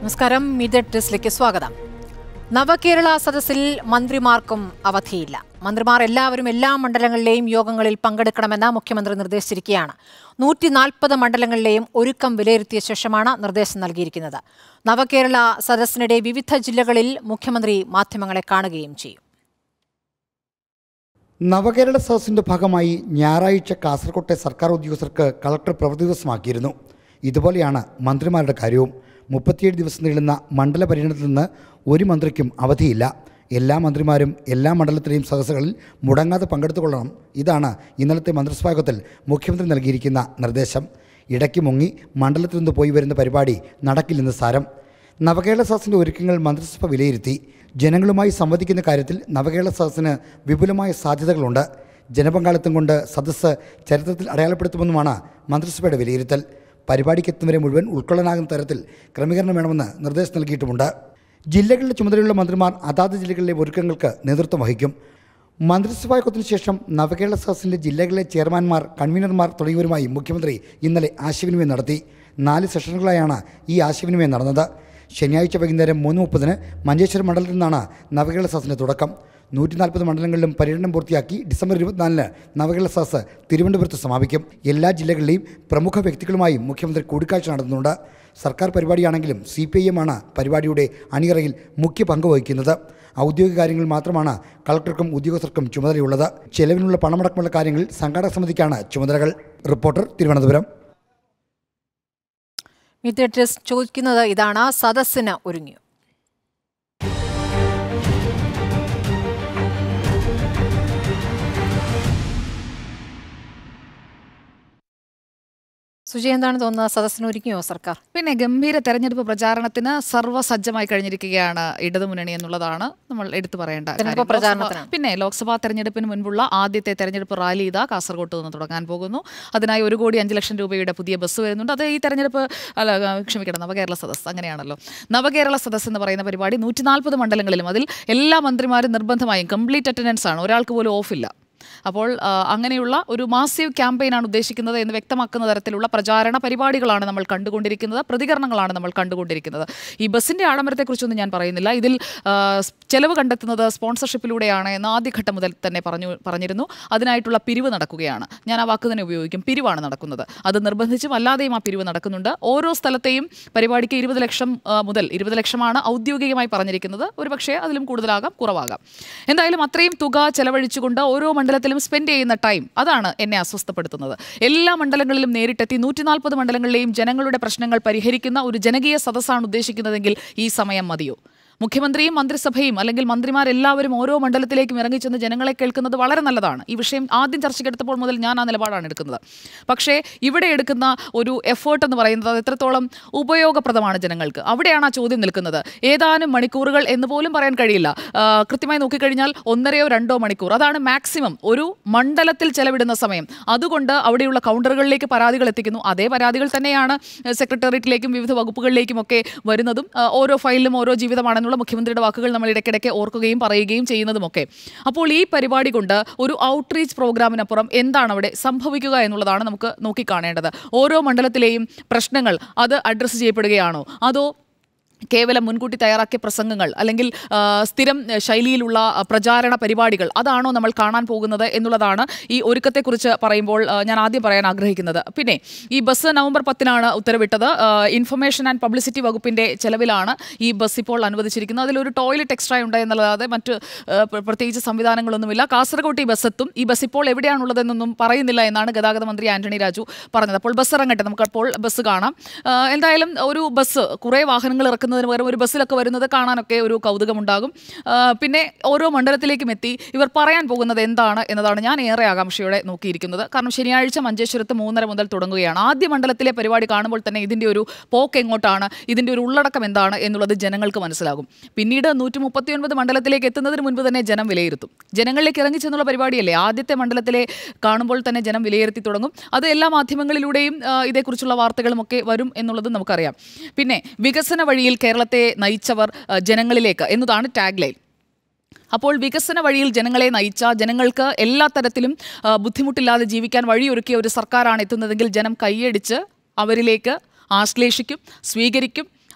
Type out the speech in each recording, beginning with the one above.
നമസ്കാരം മീഡിയ ടെസ്റ്റിലേക്ക് സ്വാഗതം നവകേരള സദസ്സിൽ മന്ത്രിമാർക്കും അവധിയില്ല മന്ത്രിമാർ എല്ലാവരും എല്ലാ മണ്ഡലങ്ങളിലെയും യോഗങ്ങളിൽ പങ്കെടുക്കണമെന്ന് മുഖ്യമന്ത്രി നിർദ്ദേശിച്ചിരിക്കുകയാണ് നൂറ്റി നാൽപ്പത് മണ്ഡലങ്ങളിലെയും ഒരുക്കം വിലയിരുത്തിയ ശേഷമാണ് നിർദ്ദേശം നൽകിയിരിക്കുന്നത് നവകേരള സദസ്സിനിടെ വിവിധ ജില്ലകളിൽ മുഖ്യമന്ത്രി മാധ്യമങ്ങളെ കാണുകയും ചെയ്യും നവകേരള സദസ്സിന്റെ ഭാഗമായി ഞായറാഴ്ച കാസർകോട്ടെ സർക്കാർ ഉദ്യോഗസ്ഥർക്ക് കളക്ടർ പ്രവൃത്തി ദിവസമാക്കിയിരുന്നു ഇതുപോലെയാണ് മന്ത്രിമാരുടെ കാര്യവും മുപ്പത്തിയേഴ് ദിവസം നീളുന്ന മണ്ഡല പര്യടനത്തിൽ നിന്ന് ഒരു മന്ത്രിക്കും അവധിയില്ല എല്ലാ മന്ത്രിമാരും എല്ലാ മണ്ഡലത്തിലെയും സദസ്സുകളിൽ മുടങ്ങാതെ പങ്കെടുത്തുകൊള്ളണം ഇതാണ് ഇന്നലത്തെ മന്ത്രിസഭായോഗത്തിൽ മുഖ്യമന്ത്രി നൽകിയിരിക്കുന്ന നിർദ്ദേശം ഇടയ്ക്ക് മുങ്ങി മണ്ഡലത്തിൽ നിന്ന് പോയി വരുന്ന പരിപാടി നടക്കില്ലെന്ന് സാരം നവകേരള സദസ്സിൻ്റെ ഒരുക്കങ്ങൾ മന്ത്രിസഭ വിലയിരുത്തി ജനങ്ങളുമായി സംവദിക്കുന്ന കാര്യത്തിൽ നവകേരള സദസ്സിന് വിപുലമായ സാധ്യതകളുണ്ട് ജനപങ്കാളിത്തം കൊണ്ട് സദസ്സ് ചരിത്രത്തിൽ അടയാളപ്പെടുത്തുമെന്നുമാണ് മന്ത്രിസഭയുടെ വിലയിരുത്തൽ പരിപാടിക്കെത്തുന്നവരെ മുഴുവൻ ഉൾക്കൊള്ളാനാകുന്ന തരത്തിൽ ക്രമീകരണം വേണമെന്ന് നിർദ്ദേശം നൽകിയിട്ടുമുണ്ട് ജില്ലകളിലെ ചുമതലയുള്ള മന്ത്രിമാർ അതാത് ജില്ലകളിലെ ഒരുക്കങ്ങൾക്ക് നേതൃത്വം വഹിക്കും മന്ത്രിസഭാ യോഗത്തിന് ശേഷം നവകേരള സദസ്സിൻ്റെ ജില്ലകളിലെ ചെയർമാൻമാർ കൺവീനർമാർ തുടങ്ങിയവരുമായി മുഖ്യമന്ത്രി ഇന്നലെ ആശയവിനിമയം നടത്തി നാല് സെഷനുകളായാണ് ഈ ആശയവിനിമയം നടന്നത് ശനിയാഴ്ച വൈകുന്നേരം മൂന്ന് മുപ്പതിന് മഞ്ചേശ്വരം മണ്ഡലത്തിൽ നിന്നാണ് നവകേരള സദസ്സിൻ്റെ തുടക്കം നൂറ്റി നാൽപ്പത് മണ്ഡലങ്ങളിലും പര്യടനം പൂർത്തിയാക്കി ഡിസംബർ ഇരുപത്തിനാലിന് നവകേരള സദസ്സ് തിരുവനന്തപുരത്ത് സമാപിക്കും എല്ലാ ജില്ലകളിലെയും പ്രമുഖ വ്യക്തികളുമായും മുഖ്യമന്ത്രി കൂടിക്കാഴ്ച നടത്തുന്നുണ്ട് സർക്കാർ പരിപാടിയാണെങ്കിലും സി പി ഐ എമ്മാണ് പരിപാടിയുടെ അണിയറയിൽ മുഖ്യ പങ്ക് വഹിക്കുന്നത് ഔദ്യോഗിക കാര്യങ്ങൾ മാത്രമാണ് കളക്ടർക്കും ഉദ്യോഗസ്ഥർക്കും ചുമതലയുള്ളത് ചെലവിനുള്ള പണമടക്കമുള്ള കാര്യങ്ങളിൽ സംഘാടക സമിതിക്കാണ് ചുമതലകൾ റിപ്പോർട്ടർ തിരുവനന്തപുരം മീഡിയ ടെസ്റ്റ് ചോദിക്കുന്നത് ഇതാണ് സദസ്സിന് ഒരുങ്ങിയോ സുജി എന്താണ് തോന്നുന്നത് സദസ്സിന് ഒരുങ്ങിയോ സർക്കാർ പിന്നെ ഗംഭീര തെരഞ്ഞെടുപ്പ് പ്രചാരണത്തിന് സർവ്വസജ്ജമായി കഴിഞ്ഞിരിക്കുകയാണ് ഇടതുമുന്നണി എന്നുള്ളതാണ് നമ്മൾ എടുത്തു പറയേണ്ട തെരഞ്ഞെടുപ്പ് കാര്യം. പ്രചാരണത്തിനാണ്. ലോക്സഭ- പിന്നെ ലോക്സഭാ തെരഞ്ഞെടുപ്പിന് മുൻപുള്ള ആദ്യത്തെ തെരഞ്ഞെടുപ്പ് റാലി ഇതാ കാസർഗോട്ട് നിന്ന് തുടങ്ങാൻ പോകുന്നു അതിനായി ഒരു കോടി അഞ്ച് ലക്ഷം രൂപയുടെ പുതിയ ബസ് വരുന്നുണ്ട് അത് ഈ തെരഞ്ഞെടുപ്പ് അല്ല ആ, ക്ഷമിക്കണം നവകേരള സദസ് അങ്ങനെയാണല്ലോ നവകേരള സദസ് എന്ന് പറയുന്ന പരിപാടി നൂറ്റി നാൽപ്പത് മണ്ഡലങ്ങളിലും അതിൽ എല്ലാ മന്ത്രിമാരും നിർബന്ധമായും കംപ്ലീറ്റ് അറ്റൻഡൻസ് ആണ് ഒരാൾക്ക് പോലും ഓഫില്ല അപ്പോൾ ആ, അങ്ങനെയുള്ള ഒരു മാസീവ് ക്യാമ്പയിനാണ് ഉദ്ദേശിക്കുന്നത് എന്ന് വ്യക്തമാക്കുന്ന തരത്തിലുള്ള പ്രചാരണ പരിപാടികളാണ് നമ്മൾ കണ്ടുകൊണ്ടിരിക്കുന്നത് പ്രതികരണങ്ങളാണ് നമ്മൾ കണ്ടുകൊണ്ടിരിക്കുന്നത് ഈ ബസ്സിൻ്റെ ആഡംബരത്തെക്കുറിച്ചൊന്നും ഞാൻ പറയുന്നില്ല ഇതിൽ ആ, സ് ചെലവ് കണ്ടെത്തുന്നത് സ്പോൺസർഷിപ്പിലൂടെയാണ് എന്ന് ആദ്യഘട്ടം മുതൽ തന്നെ പറഞ്ഞു പറഞ്ഞിരുന്നു അതിനായിട്ടുള്ള പിരിവ് നടക്കുകയാണ് ഞാൻ ആ വാക്ക് തന്നെ ഉപയോഗിക്കും പിരിവാണ് നടക്കുന്നത് അത് നിർബന്ധിച്ചും അല്ലാതെയും ആ പിരിവ് നടക്കുന്നുണ്ട് ഓരോ സ്ഥലത്തെയും പരിപാടിക്ക് ഇരുപത് ലക്ഷം ആ, മുതൽ ഇരുപത് ലക്ഷമാണ് ഔദ്യോഗികമായി പറഞ്ഞിരിക്കുന്നത് ഒരു പക്ഷേ അതിലും കൂടുതലാകാം കുറവാകാം എന്തായാലും അത്രയും തുക ചെലവഴിച്ചുകൊണ്ട് ഓരോ മണ്ഡലത്തിലും സ്പെൻഡ് ചെയ്യുന്ന ടൈം അതാണ് എന്നെ അസ്വസ്ഥപ്പെടുത്തുന്നത് എല്ലാ മണ്ഡലങ്ങളിലും നേരിട്ടെത്തി നൂറ്റി നാൽപ്പത് മണ്ഡലങ്ങളിലെയും ജനങ്ങളുടെ പ്രശ്നങ്ങൾ പരിഹരിക്കുന്ന ഒരു ജനകീയ സദസ്സാണ് ഉദ്ദേശിക്കുന്നതെങ്കിൽ ഈ സമയം മതിയോ മുഖ്യമന്ത്രിയും മന്ത്രിസഭയും അല്ലെങ്കിൽ മന്ത്രിമാരെല്ലാവരും ഓരോ മണ്ഡലത്തിലേക്കും ഇറങ്ങിച്ചെന്ന് ജനങ്ങളെ കേൾക്കുന്നത് വളരെ നല്ലതാണ് ഈ വിഷയം ആദ്യം ചർച്ചയ്ക്കെടുത്തപ്പോൾ മുതൽ ഞാൻ ആ നിലപാടാണ് എടുക്കുന്നത് പക്ഷേ ഇവിടെ എടുക്കുന്ന ഒരു എഫേർട്ട് എന്ന് പറയുന്നത് അത് എത്രത്തോളം ഉപയോഗപ്രദമാണ് ജനങ്ങൾക്ക് അവിടെയാണ് ആ ചോദ്യം നിൽക്കുന്നത് ഏതാനും മണിക്കൂറുകൾ എന്ന് പോലും പറയാൻ കഴിയില്ല ആ, കൃത്യമായി നോക്കിക്കഴിഞ്ഞാൽ ഒന്നരയോ രണ്ടോ മണിക്കൂർ അതാണ് മാക്സിമം ഒരു മണ്ഡലത്തിൽ ചെലവിടുന്ന സമയം അതുകൊണ്ട് അവിടെയുള്ള കൗണ്ടറുകളിലേക്ക് പരാതികൾ എത്തിക്കുന്നു അതേ പരാതികൾ തന്നെയാണ് സെക്രട്ടേറിയറ്റിലേക്കും വിവിധ വകുപ്പുകളിലേക്കും ഒക്കെ വരുന്നതും ആ, ഓരോ ഫയലിലും ഓരോ ജീവിതമാണെന്നുള്ള മുഖ്യമന്ത്രിയുടെ വാക്കുകൾ നമ്മൾ ഇടയ്ക്കിടയ്ക്ക് ഓർക്കുകയും പറയുകയും ചെയ്യുന്നതുമൊക്കെ അപ്പോൾ ഈ പരിപാടി കൊണ്ട് ഒരു ഔട്ട്റീച്ച് പ്രോഗ്രാമിനപ്പുറം എന്താണ് അവിടെ സംഭവിക്കുക എന്നുള്ളതാണ് നമുക്ക് നോക്കിക്കാണേണ്ടത് ഓരോ മണ്ഡലത്തിലെയും പ്രശ്നങ്ങൾ അത് അഡ്രസ്സ് ചെയ്യപ്പെടുകയാണോ അതോ കേവലം മുൻകൂട്ടി തയ്യാറാക്കിയ പ്രസംഗങ്ങൾ അല്ലെങ്കിൽ ആ, സ്ഥിരം ആ, ശൈലിയിലുള്ള ആ, പ്രചാരണ പരിപാടികൾ അതാണോ നമ്മൾ കാണാൻ പോകുന്നത് എന്നുള്ളതാണ് ഈ ഒരുക്കത്തെക്കുറിച്ച് പറയുമ്പോൾ ആ, ഞാൻ ആദ്യം പറയാൻ ആഗ്രഹിക്കുന്നത് പിന്നെ ഈ ബസ് നവംബർ പത്തിനാണ് ഉത്തരവിട്ടത് ആ, ഇൻഫർമേഷൻ ആൻഡ് പബ്ലിസിറ്റി വകുപ്പിൻ്റെ ചെലവിലാണ് ഈ ബസ് ഇപ്പോൾ അനുവദിച്ചിരിക്കുന്നത് അതിലൊരു ടോയ്ലറ്റ് എക്സ്ട്രാ ഉണ്ട് എന്നല്ലാതെ മറ്റ് ആ, പ്ര- പ്രത്യേകിച്ച് സംവിധാനങ്ങളൊന്നുമില്ല കാസർഗോട്ട് ഈ ബസ് എത്തും ഈ ബസ് ഇപ്പോൾ എവിടെയാണുള്ളതെന്നൊന്നും പറയുന്നില്ല എന്നാണ് ഗതാഗത മന്ത്രി ആന്റണി രാജു പറഞ്ഞത് അപ്പോൾ ബസ് ഇറങ്ങട്ടെ നമുക്ക് അപ്പോൾ ബസ് കാണാം ആ, എന്തായാലും ഒരു ബസ് കുറേ വാഹനങ്ങൾ ഇറക്കുന്നതിന് പകരം ഒരു ബസ്സിലൊക്കെ വരുന്നത് കാണാനൊക്കെ ഒരു കൗതുകമുണ്ടാകും ആ, പിന്നെ ഓരോ മണ്ഡലത്തിലേക്കും എത്തി ഇവർ പറയാൻ പോകുന്നത് എന്താണ് എന്നതാണ് ഞാൻ ഏറെ ആകാംക്ഷയോടെ നോക്കിയിരിക്കുന്നത് കാരണം ശനിയാഴ്ച മഞ്ചേശ്വരത്ത് മൂന്നര മുതൽ തുടങ്ങുകയാണ് ആദ്യ മണ്ഡലത്തിലെ പരിപാടി കാണുമ്പോൾ തന്നെ ഇതിൻ്റെ ഒരു പോക്ക് എങ്ങോട്ടാണ് ഇതിൻ്റെ ഒരു ഉള്ളടക്കം എന്താണ് എന്നുള്ളത് ജനങ്ങൾക്ക് മനസ്സിലാകും പിന്നീട് നൂറ്റി മുപ്പത്തിയൊൻപത് മണ്ഡലത്തിലേക്ക് എത്തുന്നതിന് മുൻപ് തന്നെ ജനം വിലയിരുത്തും ജനങ്ങളിലേക്ക് ഇറങ്ങി ചെന്നുള്ള പരിപാടിയല്ലേ ആദ്യത്തെ മണ്ഡലത്തിലെ കാണുമ്പോൾ തന്നെ ജനം വിലയിരുത്തി തുടങ്ങും അത് എല്ലാ മാധ്യമങ്ങളിലൂടെയും ആ, ഇതേക്കുറിച്ചുള്ള വാർത്തകളുമൊക്കെ വരും എന്നുള്ളത് നമുക്കറിയാം പിന്നെ വികസന വഴിയിൽ കേരളത്തെ നയിച്ചവർ ആ, ജനങ്ങളിലേക്ക് എന്നതാണ് ടാഗ് ലൈൻ അപ്പോൾ വികസന വഴിയിൽ ജനങ്ങളെ നയിച്ച ജനങ്ങൾക്ക് എല്ലാ തരത്തിലും ആ, ബുദ്ധിമുട്ടില്ലാതെ ജീവിക്കാൻ വഴിയൊരുക്കിയ ഒരു സർക്കാരാണ് എത്തുന്നതെങ്കിൽ ജനം കൈയടിച്ച് അവരിലേക്ക് ആശ്ലേഷിക്കും സ്വീകരിക്കും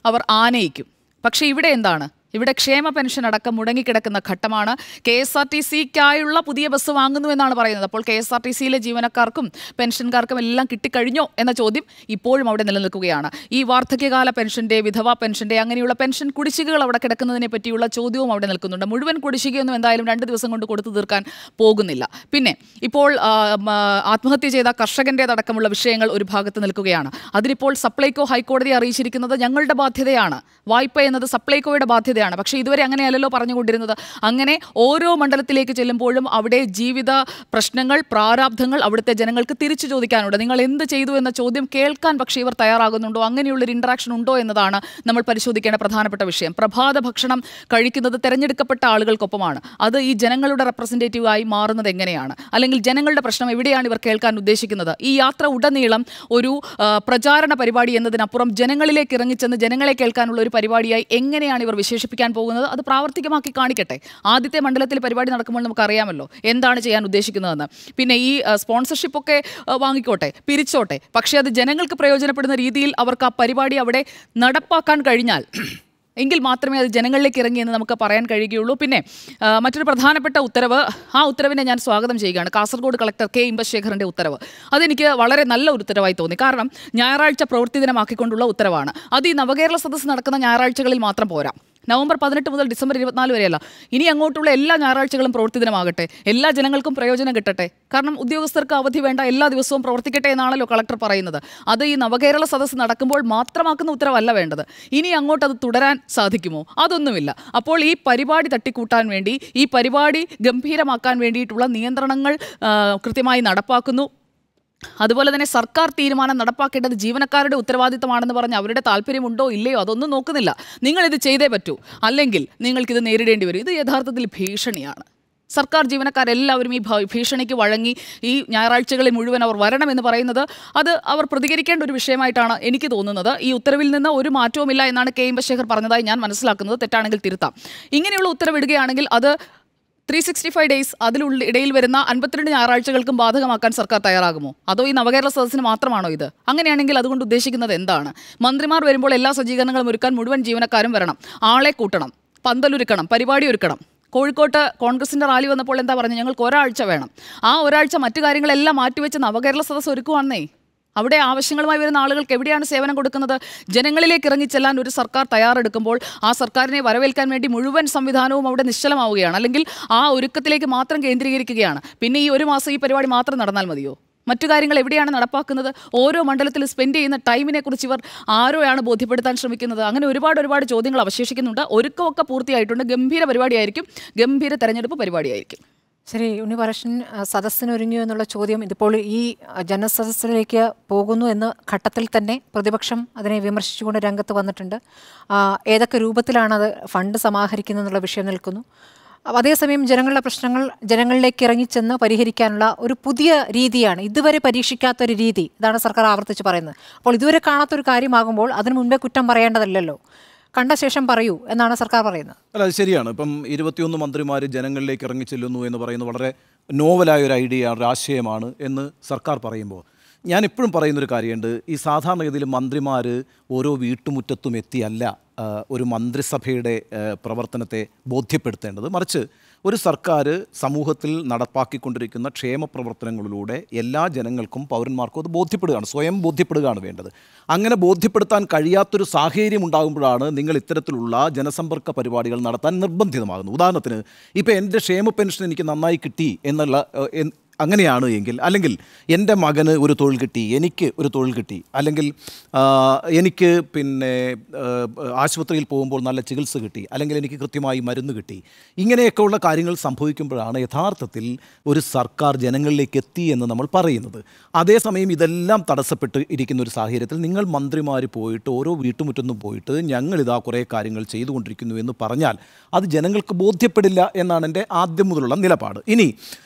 അവർ ആനയിക്കും പക്ഷേ ഇവിടെ എന്താണ് ഇവിടെ ക്ഷേമ പെൻഷൻ അടക്കം മുടങ്ങിക്കിടക്കുന്ന ഘട്ടമാണ് കെ എസ് ആർ ടി സിക്കായുള്ള പുതിയ ബസ് വാങ്ങുന്നു എന്നാണ് പറയുന്നത് അപ്പോൾ കെ എസ് ആർ ടി സിയിലെ ജീവനക്കാർക്കും പെൻഷൻകാർക്കും എല്ലാം കിട്ടിക്കഴിഞ്ഞോ എന്ന ചോദ്യം ഇപ്പോഴും അവിടെ നിലനിൽക്കുകയാണ് ഈ വാർദ്ധക്യകാല പെൻഷന്റെ വിധവാ പെൻഷന്റെ അങ്ങനെയുള്ള പെൻഷൻ കുടിശ്ശികകൾ അവിടെ കിടക്കുന്നതിനെ പറ്റിയുള്ള ചോദ്യവും അവിടെ നിൽക്കുന്നുണ്ട് മുഴുവൻ കുടിശ്ശികയൊന്നും എന്തായാലും രണ്ട് ദിവസം കൊണ്ട് കൊടുത്തു തീർക്കാൻ പോകുന്നില്ല പിന്നെ ഇപ്പോൾ ആ, മ, ആത്മഹത്യ ചെയ്ത കർഷകൻ്റേതടക്കമുള്ള വിഷയങ്ങൾ ഒരു ഭാഗത്ത് നിൽക്കുകയാണ് അതിനിപ്പോൾ സപ്ലൈകോ ഹൈക്കോടതി അറിയിച്ചിരിക്കുന്നത് ഞങ്ങളുടെ ബാധ്യതയാണ് വായ്പ എന്നത് സപ്ലൈകോയുടെ ബാധ്യതയാണ് പക്ഷേ ഇതുവരെ അങ്ങനെയല്ലല്ലോ പറഞ്ഞുകൊണ്ടിരുന്നത് അങ്ങനെ ഓരോ മണ്ഡലത്തിലേക്ക് ചെല്ലുമ്പോഴും അവിടെ ജീവിത പ്രശ്നങ്ങൾ പ്രാരാബ്ധങ്ങൾ അവിടുത്തെ ജനങ്ങൾക്ക് തിരിച്ചു ചോദിക്കാനുണ്ട് നിങ്ങൾ എന്ത് ചെയ്തു എന്ന ചോദ്യം കേൾക്കാൻ പക്ഷേ ഇവർ തയ്യാറാകുന്നുണ്ടോ അങ്ങനെയുള്ളൊരു ഇൻട്രാക്ഷൻ ഉണ്ടോ എന്നതാണ് നമ്മൾ പരിശോധിക്കേണ്ട പ്രധാനപ്പെട്ട വിഷയം പ്രഭാത ഭക്ഷണം കഴിക്കുന്നത് തെരഞ്ഞെടുക്കപ്പെട്ട ആളുകൾക്കൊപ്പമാണ് അത് ഈ ജനങ്ങളുടെ റെപ്രസെൻറ്റേറ്റീവായി മാറുന്നത് എങ്ങനെയാണ് അല്ലെങ്കിൽ ജനങ്ങളുടെ പ്രശ്നം എവിടെയാണ് ഇവർ കേൾക്കാൻ ഉദ്ദേശിക്കുന്നത് ഈ യാത്ര ഉടനീളം ഒരു ആ, പ്രചാരണ പരിപാടി എന്നതിനപ്പുറം ജനങ്ങളിലേക്ക് ഇറങ്ങിച്ചെന്ന് ജനങ്ങളെ കേൾക്കാനുള്ള ഒരു പരിപാടിയായി എങ്ങനെയാണ് ഇവർ വിശേഷിപ്പിക്കാൻ പോകുന്നത് അത് പ്രാവർത്തികമാക്കി കാണിക്കട്ടെ ആദ്യത്തെ മണ്ഡലത്തിൽ പരിപാടി നടക്കുമ്പോൾ നമുക്കറിയാമല്ലോ എന്താണ് ചെയ്യാൻ ഉദ്ദേശിക്കുന്നതെന്ന് പിന്നെ ഈ സ്പോൺസർഷിപ്പ് ഒക്കെ ആ, വാങ്ങിക്കോട്ടെ പിരിച്ചോട്ടെ പക്ഷേ അത് ജനങ്ങൾക്ക് പ്രയോജനപ്പെടുന്ന രീതിയിൽ അവർക്ക് ആ പരിപാടി അവിടെ നടപ്പാക്കാൻ കഴിഞ്ഞാൽ എങ്കിൽ മാത്രമേ അത് ജനങ്ങളിലേക്ക് ഇറങ്ങി എന്ന് നമുക്ക് പറയാൻ കഴിയുകയുള്ളൂ പിന്നെ ആ, മറ്റൊരു പ്രധാനപ്പെട്ട ഉത്തരവ് ആ ഉത്തരവിനെ ഞാൻ സ്വാഗതം ചെയ്യുകയാണ് കാസർഗോഡ് കളക്ടർ കെ ഇമ്പശേഖറിൻ്റെ ഉത്തരവ് അതെനിക്ക് വളരെ നല്ല ഒരു ഉത്തരവായി തോന്നി കാരണം ഞായറാഴ്ച പ്രവൃത്തി ദിനമാക്കിക്കൊണ്ടുള്ള ഉത്തരവാണ് അത് ഈ നവകേരള സദസ്സ് നടക്കുന്ന ഞായറാഴ്ചകളിൽ മാത്രം പോരാ നവംബർ പതിനെട്ട് മുതൽ ഡിസംബർ ഇരുപത്തിനാല് വരെയല്ല ഇനി അങ്ങോട്ടുള്ള എല്ലാ ഞായറാഴ്ചകളും പ്രവൃത്തി ദിനമാകട്ടെ എല്ലാ ജനങ്ങൾക്കും പ്രയോജനം കിട്ടട്ടെ കാരണം ഉദ്യോഗസ്ഥർക്ക് അവധി വേണ്ട എല്ലാ ദിവസവും പ്രവർത്തിക്കട്ടെ എന്നാണല്ലോ കളക്ടർ പറയുന്നത് അത് ഈ നവകേരള സദസ്സ് നടക്കുമ്പോൾ മാത്രമാക്കുന്ന ഉത്തരവല്ല വേണ്ടത് ഇനി അങ്ങോട്ട് അത് തുടരാൻ സാധിക്കുമോ അതൊന്നുമില്ല അപ്പോൾ ഈ പരിപാടി തട്ടിക്കൂട്ടാൻ വേണ്ടി ഈ പരിപാടി ഗംഭീരമാക്കാൻ വേണ്ടിയിട്ടുള്ള നിയന്ത്രണങ്ങൾ ആ, കൃത്യമായി നടപ്പാക്കുന്നു അതുപോലെ തന്നെ സർക്കാർ തീരുമാനം നടപ്പാക്കേണ്ടത് ജീവനക്കാരുടെ ഉത്തരവാദിത്തമാണെന്ന് പറഞ്ഞ് അവരുടെ താല്പര്യമുണ്ടോ ഇല്ലയോ അതൊന്നും നോക്കുന്നില്ല നിങ്ങളിത് ചെയ്തേ പറ്റൂ അല്ലെങ്കിൽ നിങ്ങൾക്കിത് നേരിടേണ്ടി വരും ഇത് യഥാർത്ഥത്തിൽ ഭീഷണിയാണ് സർക്കാർ ജീവനക്കാരെല്ലാവരും ഈ ഭ- ഭീഷണിക്ക് വഴങ്ങി ഈ ഞായറാഴ്ചകളിൽ മുഴുവൻ അവർ വരണമെന്ന് പറയുന്നത് അത് അവർ പ്രതികരിക്കേണ്ട ഒരു വിഷയമായിട്ടാണ് എനിക്ക് തോന്നുന്നത് ഈ ഉത്തരവിൽ നിന്ന് ഒരു മാറ്റവുമില്ല എന്നാണ് കെ എം ബശേഖർ പറഞ്ഞതായി ഞാൻ മനസ്സിലാക്കുന്നത് തെറ്റാണെങ്കിൽ തിരുത്താം ഇങ്ങനെയുള്ള ഉത്തരവിടുകയാണെങ്കിൽ അത് ത്രീ സിക്സ്റ്റി ഫൈവ് ഡേയ്സ് അതിലുള്ള ഇടയിൽ വരുന്ന അൻപത്തിരണ്ട് ഞായറാഴ്ചകൾക്കും ബാധകമാക്കാൻ സർക്കാർ തയ്യാറാകുമോ അതോ ഈ നവകേരള സദസ്സിന് മാത്രമാണോ ഇത് അങ്ങനെയാണെങ്കിൽ അതുകൊണ്ട് ഉദ്ദേശിക്കുന്നത് എന്താണ് മന്ത്രിമാർ വരുമ്പോൾ എല്ലാ സജ്ജീകരണങ്ങളും ഒരുക്കാൻ മുഴുവൻ ജീവനക്കാരും വരണം ആളെ കൂട്ടണം പന്തലൊരുക്കണം പരിപാടി ഒരുക്കണം കോഴിക്കോട്ട് കോൺഗ്രസിന്റെ റാലി വന്നപ്പോൾ എന്താ പറഞ്ഞത് ഞങ്ങൾക്ക് ഒരാഴ്ച വേണം ആ ഒരാഴ്ച മറ്റു കാര്യങ്ങളെല്ലാം മാറ്റിവെച്ച് നവകേരള സദസ്സ് ഒരുക്കുവാന്നേ അവിടെ ആവശ്യങ്ങളുമായി വരുന്ന ആളുകൾക്ക് എവിടെയാണ് സേവനം കൊടുക്കുന്നത് ജനങ്ങളിലേക്ക് ഇറങ്ങിച്ചെല്ലാൻ ഒരു സർക്കാർ തയ്യാറെടുക്കുമ്പോൾ ആ സർക്കാരിനെ വരവേൽക്കാൻ വേണ്ടി മുഴുവൻ സംവിധാനവും അവിടെ നിശ്ചലമാവുകയാണ് അല്ലെങ്കിൽ ആ ഒരുക്കത്തിലേക്ക് മാത്രം കേന്ദ്രീകരിക്കുകയാണ് പിന്നെ ഈ ഒരു മാസം ഈ പരിപാടി മാത്രം നടന്നാൽ മതിയോ മറ്റു കാര്യങ്ങൾ എവിടെയാണ് നടപ്പാക്കുന്നത് ഓരോ മണ്ഡലത്തിൽ സ്പെൻഡ് ചെയ്യുന്ന ടൈമിനെ കുറിച്ച് ഇവർ ആരോയാണ് ബോധ്യപ്പെടുത്താൻ ശ്രമിക്കുന്നത് അങ്ങനെ ഒരുപാട് ഒരുപാട് ചോദ്യങ്ങൾ അവശേഷിക്കുന്നുണ്ട് ഒരുക്കമൊക്കെ പൂർത്തിയായിട്ടുണ്ട് ഗംഭീര പരിപാടിയായിരിക്കും ഗംഭീര തെരഞ്ഞെടുപ്പ് പരിപാടിയായിരിക്കും ശരി ഉണ്ണിപരശൻ ആ, സദസ്സിനൊരുങ്ങിയോ എന്നുള്ള ചോദ്യം ഇതിപ്പോൾ ഈ ആ, ജനസദസ്സിലേക്ക് പോകുന്നു എന്ന ഘട്ടത്തിൽ തന്നെ പ്രതിപക്ഷം അതിനെ വിമർശിച്ചുകൊണ്ട് രംഗത്ത് വന്നിട്ടുണ്ട് ആ, ഏതൊക്കെ രൂപത്തിലാണ് അത് ഫണ്ട് സമാഹരിക്കുന്നത് എന്നുള്ള വിഷയം നിൽക്കുന്നു അപ്പൊ അതേസമയം ജനങ്ങളുടെ പ്രശ്നങ്ങൾ ജനങ്ങളിലേക്ക് ഇറങ്ങിച്ചെന്ന് പരിഹരിക്കാനുള്ള ഒരു പുതിയ രീതിയാണ് ഇതുവരെ പരീക്ഷിക്കാത്ത ഒരു രീതി ഇതാണ് സർക്കാർ ആവർത്തിച്ച് പറയുന്നത് അപ്പോൾ ഇതുവരെ കാണാത്തൊരു കാര്യമാകുമ്പോൾ അതിനു മുൻപേ കുറ്റം പറയേണ്ടതല്ലല്ലോ കണ്ട ശേഷം പറയൂ എന്നാണ് സർക്കാർ പറയുന്നത് അല്ല അത് ശരിയാണ് ഇപ്പം ഇരുപത്തിയൊന്ന് മന്ത്രിമാർ ജനങ്ങളിലേക്ക് ഇറങ്ങിച്ചെല്ലുന്നു എന്ന് പറയുന്നത് വളരെ നോവലായ ഒരു ഐഡിയ ഒരു ആശയമാണ് എന്ന് സർക്കാർ പറയുമ്പോൾ ഞാൻ എപ്പോഴും പറയുന്നൊരു കാര്യമുണ്ട് ഈ സാധാരണഗതിയിൽ മന്ത്രിമാർ ഓരോ വീട്ടുമുറ്റത്തും എത്തിയല്ല ആ, ഒരു മന്ത്രിസഭയുടെ ആ, പ്രവർത്തനത്തെ ബോധ്യപ്പെടുത്തേണ്ടത് മറിച്ച് ഒരു സർക്കാർ സമൂഹത്തിൽ നടപ്പാക്കിക്കൊണ്ടിരിക്കുന്ന ക്ഷേമ പ്രവർത്തനങ്ങളിലൂടെ എല്ലാ ജനങ്ങൾക്കും പൗരന്മാർക്കും അത് ബോധ്യപ്പെടുകയാണ് സ്വയം ബോധ്യപ്പെടുകയാണ് വേണ്ടത് അങ്ങനെ ബോധ്യപ്പെടുത്താൻ കഴിയാത്തൊരു സാഹചര്യം ഉണ്ടാകുമ്പോഴാണ് നിങ്ങൾ ഇത്തരത്തിലുള്ള ജനസമ്പർക്ക പരിപാടികൾ നടത്താൻ നിർബന്ധിതമാകുന്നത് ഉദാഹരണത്തിന് ഇപ്പോൾ എൻ്റെ ക്ഷേമ പെൻഷൻ എനിക്ക് നന്നായി കിട്ടി എന്നുള്ള ഏഹ്, എൻ- അങ്ങനെയാണ് എങ്കിൽ അല്ലെങ്കിൽ എൻ്റെ മകന് ഒരു തൊഴിൽ കിട്ടി എനിക്ക് ഒരു തൊഴിൽ കിട്ടി അല്ലെങ്കിൽ ആ, എനിക്ക് പിന്നെ ആ, ആശുപത്രിയിൽ പോകുമ്പോൾ നല്ല ചികിത്സ കിട്ടി അല്ലെങ്കിൽ എനിക്ക് കൃത്യമായി മരുന്ന് കിട്ടി ഇങ്ങനെയൊക്കെയുള്ള കാര്യങ്ങൾ സംഭവിക്കുമ്പോഴാണ് യഥാർത്ഥത്തിൽ ഒരു സർക്കാർ ജനങ്ങളിലേക്ക് എത്തി എന്ന് നമ്മൾ പറയുന്നത് അതേസമയം ഇതെല്ലാം തടസ്സപ്പെട്ട് ഇരിക്കുന്ന ഒരു സാഹചര്യത്തിൽ നിങ്ങൾ മന്ത്രിമാർ പോയിട്ട് ഓരോ വീട്ടുമുറ്റത്തും പോയിട്ട് ഞങ്ങളിതാ കുറേ കാര്യങ്ങൾ ചെയ്തുകൊണ്ടിരിക്കുന്നു എന്ന് പറഞ്ഞാൽ അത് ജനങ്ങൾക്ക് ബോധ്യപ്പെടില്ല എന്നാണ് എൻ്റെ ആദ്യം മുതലുള്ള നിലപാട് ഇനി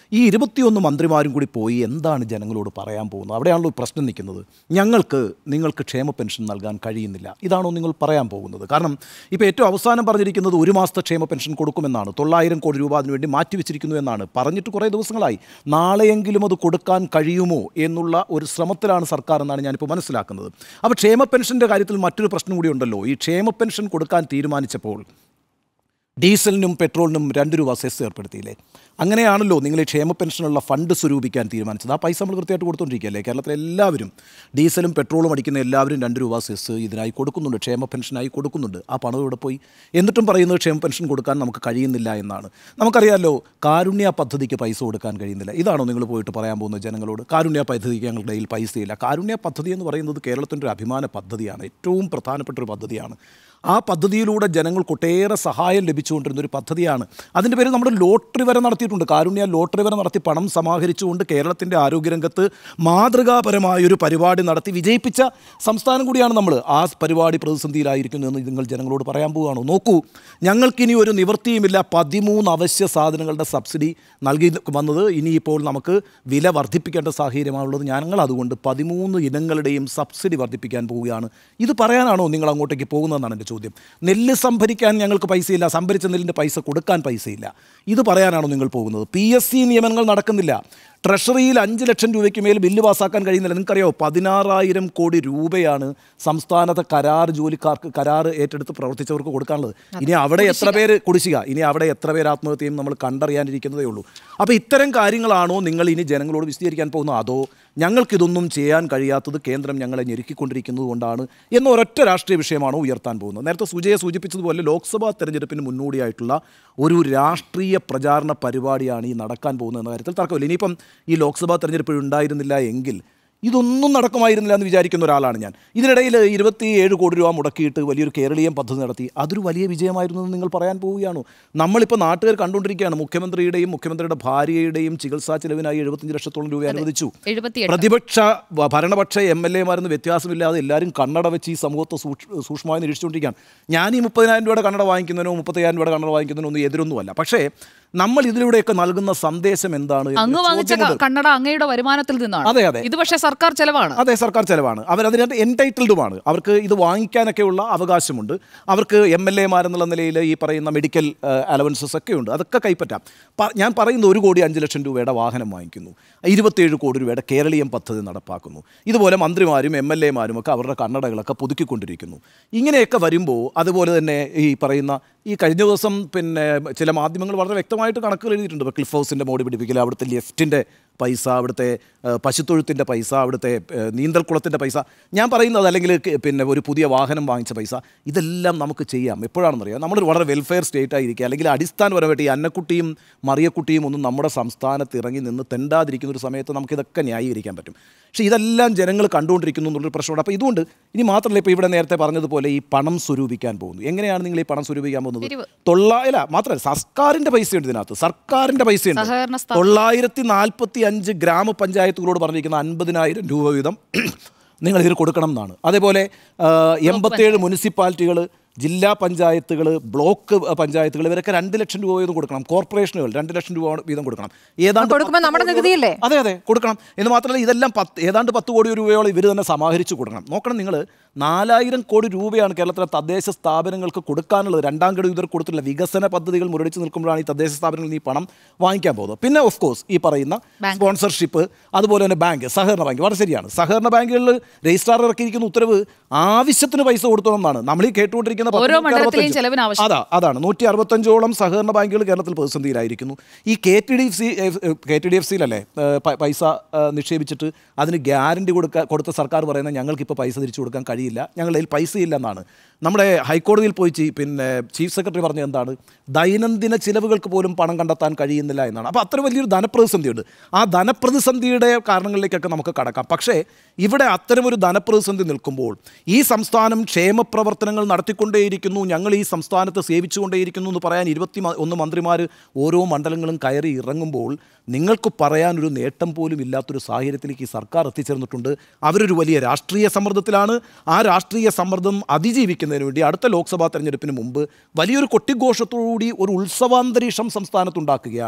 ഈ ഇരുപത്തിയൊന്ന് മന്ത്രിമാരും കൂടി പോയി എന്താണ് ജനങ്ങളോട് പറയാൻ പോകുന്നത് അവിടെയാണല്ലോ പ്രശ്നം നിൽക്കുന്നത് ഞങ്ങൾക്ക് നിങ്ങൾക്ക് ക്ഷേമ പെൻഷൻ നൽകാൻ കഴിയുന്നില്ല ഇതാണോ നിങ്ങൾ പറയാൻ പോകുന്നത് കാരണം ഇപ്പോൾ ഏറ്റവും അവസാനം പറഞ്ഞിരിക്കുന്നത് ഒരു മാസത്തെ ക്ഷേമ പെൻഷൻ കൊടുക്കുമെന്നാണ് തൊള്ളായിരം കോടി രൂപ അതിനുവേണ്ടി മാറ്റിവെച്ചിരിക്കുന്നു എന്നാണ് പറഞ്ഞിട്ട് കുറേ ദിവസങ്ങളായി നാളെയെങ്കിലും അത് കൊടുക്കാൻ കഴിയുമോ എന്നുള്ള ഒരു ശ്രമത്തിലാണ് സർക്കാർ എന്നാണ് ഞാനിപ്പോൾ മനസ്സിലാക്കുന്നത് അപ്പോൾ ക്ഷേമ പെൻഷൻ്റെ കാര്യത്തിൽ മറ്റൊരു പ്രശ്നം കൂടി ഉണ്ടല്ലോ ഈ ക്ഷേമ പെൻഷൻ കൊടുക്കാൻ തീരുമാനിച്ചപ്പോൾ ഡീസലിനും പെട്രോളിനും രണ്ട് രൂപ സെസ് ഏർപ്പെടുത്തിയില്ലേ അങ്ങനെയാണല്ലോ നിങ്ങൾ ഈ ക്ഷേമ പെൻഷനുള്ള ഫണ്ട് സ്വരൂപിക്കാൻ തീരുമാനിച്ചത് ആ പൈസ നമ്മൾ കൃത്യമായിട്ട് കൊടുത്തുകൊണ്ടിരിക്കുകയല്ലേ കേരളത്തിലെ എല്ലാവരും ഡീസലും പെട്രോളും അടിക്കുന്ന എല്ലാവരും രണ്ട് രൂപ സെസ് ഇതിനായി കൊടുക്കുന്നുണ്ട് ക്ഷേമ പെൻഷനായി കൊടുക്കുന്നുണ്ട് ആ പണം ഇവിടെ പോയി എന്നിട്ടും പറയുന്നത് ക്ഷേമ പെൻഷൻ കൊടുക്കാൻ നമുക്ക് കഴിയുന്നില്ല എന്നാണ് നമുക്കറിയാമല്ലോ കാരുണ്യ പദ്ധതിക്ക് പൈസ കൊടുക്കാൻ കഴിയുന്നില്ല ഇതാണോ നിങ്ങൾ പോയിട്ട് പറയാൻ പോകുന്നത് ജനങ്ങളോട് കാരുണ്യ പദ്ധതിക്ക് ഞങ്ങളുടെ കയ്യിൽ പൈസയില്ല കാരുണ്യ പദ്ധതി എന്ന് പറയുന്നത് കേരളത്തിൻ്റെ ഒരു അഭിമാന പദ്ധതിയാണ് ഏറ്റവും പ്രധാനപ്പെട്ട ഒരു പദ്ധതിയാണ് ആ പദ്ധതിയിലൂടെ ജനങ്ങൾക്ക് ഒട്ടേറെ സഹായം ലഭിച്ചുകൊണ്ടിരുന്ന ഒരു പദ്ധതിയാണ് അതിൻ്റെ പേര് നമ്മുടെ ലോട്ടറി വരെ നടത്തിയിട്ടുണ്ട് കാരുണ്യ ലോട്ടറി വരെ നടത്തി പണം സമാഹരിച്ചുകൊണ്ട് കേരളത്തിൻ്റെ ആരോഗ്യരംഗത്ത് മാതൃകാപരമായൊരു പരിപാടി നടത്തി വിജയിപ്പിച്ച സംസ്ഥാനം കൂടിയാണ് നമ്മൾ ആ പരിപാടി പ്രതിസന്ധിയിലായിരിക്കുന്നു എന്ന് നിങ്ങൾ ജനങ്ങളോട് പറയാൻ പോവുകയാണോ നോക്കൂ ഞങ്ങൾക്കിനി ഒരു നിവൃത്തിയുമില്ല പതിമൂന്ന് അവശ്യ സാധനങ്ങളുടെ സബ്സിഡി നൽകി വന്നത് ഇനിയിപ്പോൾ നമുക്ക് വില വർദ്ധിപ്പിക്കേണ്ട സാഹചര്യമാണുള്ളത് ഞങ്ങൾ അതുകൊണ്ട് പതിമൂന്ന് ഇനങ്ങളുടെയും സബ്സിഡി വർദ്ധിപ്പിക്കാൻ പോവുകയാണ് ഇത് പറയാനാണോ നിങ്ങൾ അങ്ങോട്ടേക്ക് പോകുന്നതെന്നാണ് എൻ്റെ ചോദ്യം നെല്ല് സംഭരിക്കാൻ ഞങ്ങൾക്ക് പൈസയില്ല സംഭരിച്ച നെല്ലിൻ്റെ പൈസ കൊടുക്കാൻ പൈസയില്ല ഇത് പറയാനാണോ നിങ്ങൾ പോകുന്നത് പി എസ് സി നിയമനങ്ങൾ നടക്കുന്നില്ല ട്രഷറിയിൽ അഞ്ച് ലക്ഷം രൂപയ്ക്ക് മേൽ ബില്ല് പാസ്സാക്കാൻ കഴിയുന്നില്ല നിങ്ങൾക്കറിയോ പതിനാറായിരം കോടി രൂപയാണ് സംസ്ഥാനത്തെ കരാർ ജോലിക്കാർക്ക് കരാർ ഏറ്റെടുത്ത് പ്രവർത്തിച്ചവർക്ക് കൊടുക്കാനുള്ളത് ഇനി അവിടെ എത്ര പേര് കുടിശ്ശിക ഇനി അവിടെ എത്ര പേര് ആത്മഹത്യയും നമ്മൾ കണ്ടറിയാനിരിക്കുന്നതേ ഉള്ളൂ അപ്പോൾ ഇത്തരം കാര്യങ്ങളാണോ നിങ്ങൾ ഇനി ജനങ്ങളോട് വിശദീകരിക്കാൻ പോകുന്നത് അതോ ഞങ്ങൾക്കിതൊന്നും ചെയ്യാൻ കഴിയാത്തത് കേന്ദ്രം ഞങ്ങളെ ഞെരുക്കിക്കൊണ്ടിരിക്കുന്നത് കൊണ്ടാണ് എന്ന ഒരൊറ്റ രാഷ്ട്രീയ വിഷയമാണോ ഉയർത്താൻ പോകുന്നത് നേരത്തെ സുജയെ സൂചിപ്പിച്ചതുപോലെ ലോക്സഭാ തെരഞ്ഞെടുപ്പിന് മുന്നോടിയായിട്ടുള്ള ഒരു രാഷ്ട്രീയ പ്രചാരണ പരിപാടിയാണ് ഈ നടക്കാൻ പോകുന്നത് എന്ന കാര്യത്തിൽ തർക്കമില്ല ഇനിയിപ്പം ഈ ലോക്സഭാ തെരഞ്ഞെടുപ്പ് ഉണ്ടായിരുന്നില്ല എങ്കിൽ ഇതൊന്നും നടക്കുമായിരുന്നില്ല എന്ന് വിചാരിക്കുന്ന ഒരാളാണ് ഞാൻ ഇതിനിടയിൽ ഇരുപത്തിയേഴ് കോടി രൂപ മുടക്കിയിട്ട് വലിയൊരു കേരളീയം പദ്ധതി നടത്തി അതൊരു വലിയ വിജയമായിരുന്നു എന്ന് നിങ്ങൾ പറയാൻ പോവുകയാണോ നമ്മളിപ്പോൾ നാട്ടുകാർ കണ്ടുകൊണ്ടിരിക്കുകയാണ് മുഖ്യമന്ത്രിയുടെയും മുഖ്യമന്ത്രിയുടെ ഭാര്യയുടെയും ചികിത്സാ ചെലവിനായി എഴുപത്തഞ്ച് ലക്ഷത്തോളം രൂപ അനുവദിച്ചു എഴുപത്തിയെട്ട് പ്രതിപക്ഷ വ- ഭരണപക്ഷ എം എൽ എമാരെന്ന് വ്യത്യാസമില്ലാതെ എല്ലാവരും കണ്ണട വെച്ച് ഈ സമൂഹത്തെ സൂക്ഷ്- സൂക്ഷ്മമായി നിരീക്ഷിച്ചുകൊണ്ടിരിക്കുകയാണ് ഞാൻ ഈ മുപ്പതിനായിരം രൂപയുടെ കണ്ണട വാങ്ങിക്കുന്നതിനോ മുപ്പത്തയ്യായിരം രൂപയുടെ കണ്ണട വാങ്ങിക്കുന്നതിനോ ഒന്നും എതിരൊന്നുമല്ല പക്ഷേ നമ്മൾ ഇതിലൂടെയൊക്കെ നൽകുന്ന സന്ദേശം എന്താണ് എന്ന് അങ്ങ് വാങ്ങിച്ച ചോദ്യമുണ്ട്. ക- കണ്ണട അങ്ങയുടെ വരുമാനത്തിൽ നിന്നാണ് അതെ, അതെ. ഇത് പക്ഷേ സർക്കാർ ചെലവാണ് അതെ സർക്കാർ ചെലവാണ് അവരതിനകത്ത് എൻടൈറ്റിൽഡുമാണ് അവർക്ക് ഇത് വാങ്ങിക്കാനൊക്കെയുള്ള അവകാശമുണ്ട് അവർക്ക് എം എൽ എമാരെന്നുള്ള നിലയിൽ ഈ പറയുന്ന മെഡിക്കൽ അലവൻസസ് ഒക്കെ ഉണ്ട് അതൊക്കെ കൈപ്പറ്റാം പ- ഞാൻ പറയുന്ന ഒരു കോടി അഞ്ച് ലക്ഷം രൂപയുടെ വാഹനം വാങ്ങിക്കുന്നു ഇരുപത്തേഴ് കോടി രൂപയുടെ കേരളീയം പദ്ധതി നടപ്പാക്കുന്നു ഇതുപോലെ മന്ത്രിമാരും എം എൽ എമാരും ഒക്കെ അവരുടെ കണ്ണടകളൊക്കെ പുതുക്കിക്കൊണ്ടിരിക്കുന്നു ഇങ്ങനെയൊക്കെ വരുമ്പോൾ അതുപോലെ തന്നെ ഈ പറയുന്ന ഈ കഴിഞ്ഞ ദിവസം പിന്നെ ചില മാധ്യമങ്ങൾ വളരെ വ്യക്തമായിട്ട് കണക്കുകൾ എഴുതിയിട്ടുണ്ട് ഇപ്പോൾ ക്ലിഫ് ഹൗസിൻ്റെ മോടി പിടിപ്പിക്കൽ അവിടുത്തെ ലിഫ്റ്റിൻ്റെ പൈസ അവിടുത്തെ ഏഹ്, പശുത്തൊഴുത്തിൻ്റെ പൈസ അവിടുത്തെ ഏഹ്, നീന്തൽക്കുളത്തിൻ്റെ പൈസ ഞാൻ പറയുന്നത് അല്ലെങ്കിൽ ക- പിന്നെ ഒരു പുതിയ വാഹനം വാങ്ങിച്ച പൈസ ഇതെല്ലാം നമുക്ക് ചെയ്യാം എപ്പോഴാണെന്നറിയാം നമ്മളൊരു വളരെ വെൽഫെയർ സ്റ്റേറ്റ് ആയിരിക്കുക അല്ലെങ്കിൽ അടിസ്ഥാനപരമായിട്ട് ഈ അന്നക്കുട്ടിയും മറിയക്കുട്ടിയും ഒന്നും നമ്മുടെ സംസ്ഥാനത്ത് ഇറങ്ങി നിന്ന് തെണ്ടാതിരിക്കുന്ന ഒരു സമയത്ത് നമുക്കിതൊക്കെ ന്യായീകരിക്കാൻ പറ്റും പക്ഷേ ഇതെല്ലാം ജനങ്ങൾ കണ്ടുകൊണ്ടിരിക്കുന്നു എന്നുള്ളൊരു പ്രശ്നമുണ്ട് അപ്പോൾ ഇതുകൊണ്ട് ഇനി മാത്രമല്ല ഇപ്പോൾ ഇവിടെ നേരത്തെ പറഞ്ഞതുപോലെ ഈ പണം സ്വരൂപിക്കാൻ പോകുന്നു എങ്ങനെയാണ് നിങ്ങൾ ഈ പണം സ്വരൂപിക്കാൻ പോകുന്നത് പിരിവ്. തൊള്ളായില്ല മാത്രമല്ല സർക്കാരിൻ്റെ പൈസയുണ്ട് ഇതിനകത്ത് സർക്കാരിൻ്റെ പൈസയുണ്ട് സഹകരണ സ്ഥാപനം. തൊള്ളായിരത്തി നാൽപ്പത്തി അഞ്ച് ഗ്രാമപഞ്ചായത്തുകളോട് പറഞ്ഞിരിക്കുന്ന അൻപതിനായിരം രൂപ വീതം നിങ്ങൾ ഇതിന് കൊടുക്കണം എന്നാണ് അതേപോലെ എൺപത്തേഴ് മുനിസിപ്പാലിറ്റികൾ ജില്ലാ പഞ്ചായത്തുകൾ ബ്ലോക്ക് പഞ്ചായത്തുകൾ ഇവരൊക്കെ രണ്ട് ലക്ഷം രൂപ വീതം കൊടുക്കണം കോർപ്പറേഷനുകൾ രണ്ട് ലക്ഷം രൂപ വീതം കൊടുക്കണം ഏതാണ്ട് കൊടുക്കുമ്പോൾ പത്ത് നമ്മുടെ കോടി നികുതിയല്ലേ? അതെ അതെ കൊടുക്കണം എന്ന് മാത്രമല്ല ഇതെല്ലാം പത്ത് ഏതാണ്ട് പത്ത് കോടി രൂപയോളം ഇവർ തന്നെ സമാഹരിച്ച് കൊടുക്കണം നോക്കണം നിങ്ങൾ നാലായിരം കോടി രൂപയാണ് കേരളത്തിലെ തദ്ദേശ സ്ഥാപനങ്ങൾക്ക് കൊടുക്കാനുള്ളത് രണ്ടാം ഗഡു ഇവർ കൊടുത്തിട്ടില്ല വികസന പദ്ധതികൾ മുരടിച്ച് നിൽക്കുമ്പോഴാണ് ഈ തദ്ദേശ സ്ഥാപനങ്ങളിൽ നിന്ന് ഈ പണം വാങ്ങിക്കാൻ പോകുന്നത് പിന്നെ ഓഫ് കോഴ്സ് ഈ പറയുന്ന സ്പോൺസർഷിപ്പ് അതുപോലെ തന്നെ ബാങ്ക് സഹകരണ ബാങ്ക് വളരെ ശരിയാണ് സഹകരണ ബാങ്കുകളിൽ രജിസ്ട്രാർ ഇറക്കിയിരിക്കുന്ന ഉത്തരവ് ആവശ്യത്തിന് പൈസ കൊടുത്തോളം എന്നാണ് നമ്മൾ ഈ കേട്ടുകൊണ്ടിരിക്കുന്ന പത്ത് ഓരോ നൂറ്റി മണ്ഡലത്തിലെയും അറുപത്തഞ്ച് ചെലവിന് ആവശ്യം. അതാ അതാണ് നൂറ്റി അറുപത്തഞ്ചോളം സഹകരണ ബാങ്കുകൾ കേരളത്തിൽ പ്രതിസന്ധിയിലായിരിക്കുന്നു ഈ K T D F C K T D F സിയിലല്ലേ പൈസ ഏ, നിക്ഷേപിച്ചിട്ട് അതിന് ഗ്യാരണ്ടി കൊടുക്ക കൊടുത്ത സർക്കാർ പറയുന്നത് ഞങ്ങൾക്കിപ്പോൾ പൈസ തിരിച്ചു കൊടുക്കാൻ കഴിയില്ല ഞങ്ങളുടെ കയ്യിൽ പൈസ ഇല്ലെന്നാണ് നമ്മുടെ ഹൈക്കോടതിയിൽ പോയി ചീ- പിന്നെ ചീഫ് സെക്രട്ടറി പറഞ്ഞത് എന്താണ് ദൈനംദിന ചിലവുകൾക്ക് പോലും പണം കണ്ടെത്താൻ കഴിയുന്നില്ല എന്നാണ് അപ്പോൾ അത്ര വലിയൊരു ധനപ്രതിസന്ധിയുണ്ട് ആ ധനപ്രതിസന്ധിയുടെ കാരണങ്ങളിലേക്കൊക്കെ നമുക്ക് കടക്കാം പക്ഷേ ഇവിടെ അത്തരമൊരു ധനപ്രതിസന്ധി നിൽക്കുമ്പോൾ ഈ സംസ്ഥാനം ക്ഷേമ പ്രവർത്തനങ്ങൾ നടത്തിക്കൊണ്ടേയിരിക്കുന്നു ഞങ്ങൾ ഈ സംസ്ഥാനത്ത് സേവിച്ചുകൊണ്ടേയിരിക്കുന്നു എന്ന് പറയാൻ ഇരുപത്തി മ- ഒന്ന് മന്ത്രിമാർ ഓരോ മണ്ഡലങ്ങളും കയറി ഇറങ്ങുമ്പോൾ നിങ്ങൾക്ക് പറയാനൊരു നേട്ടം പോലും ഇല്ലാത്തൊരു സാഹചര്യത്തിലേക്ക് ഈ സർക്കാർ എത്തിച്ചേർന്നിട്ടുണ്ട് അവരൊരു വലിയ രാഷ്ട്രീയ സമ്മർദ്ദത്തിലാണ് ആ രാഷ്ട്രീയ സമ്മർദ്ദം അതിജീവിക്കുന്നതിന് വേണ്ടി അടുത്ത ലോക്സഭാ തെരഞ്ഞെടുപ്പിന് മുമ്പ് വലിയൊരു കൊട്ടിഘോഷത്തോടുകൂടി ഒരു ഉത്സവാന്തരീക്ഷം സംസ്ഥാനത്തുണ്ടാക്കുകയാണ്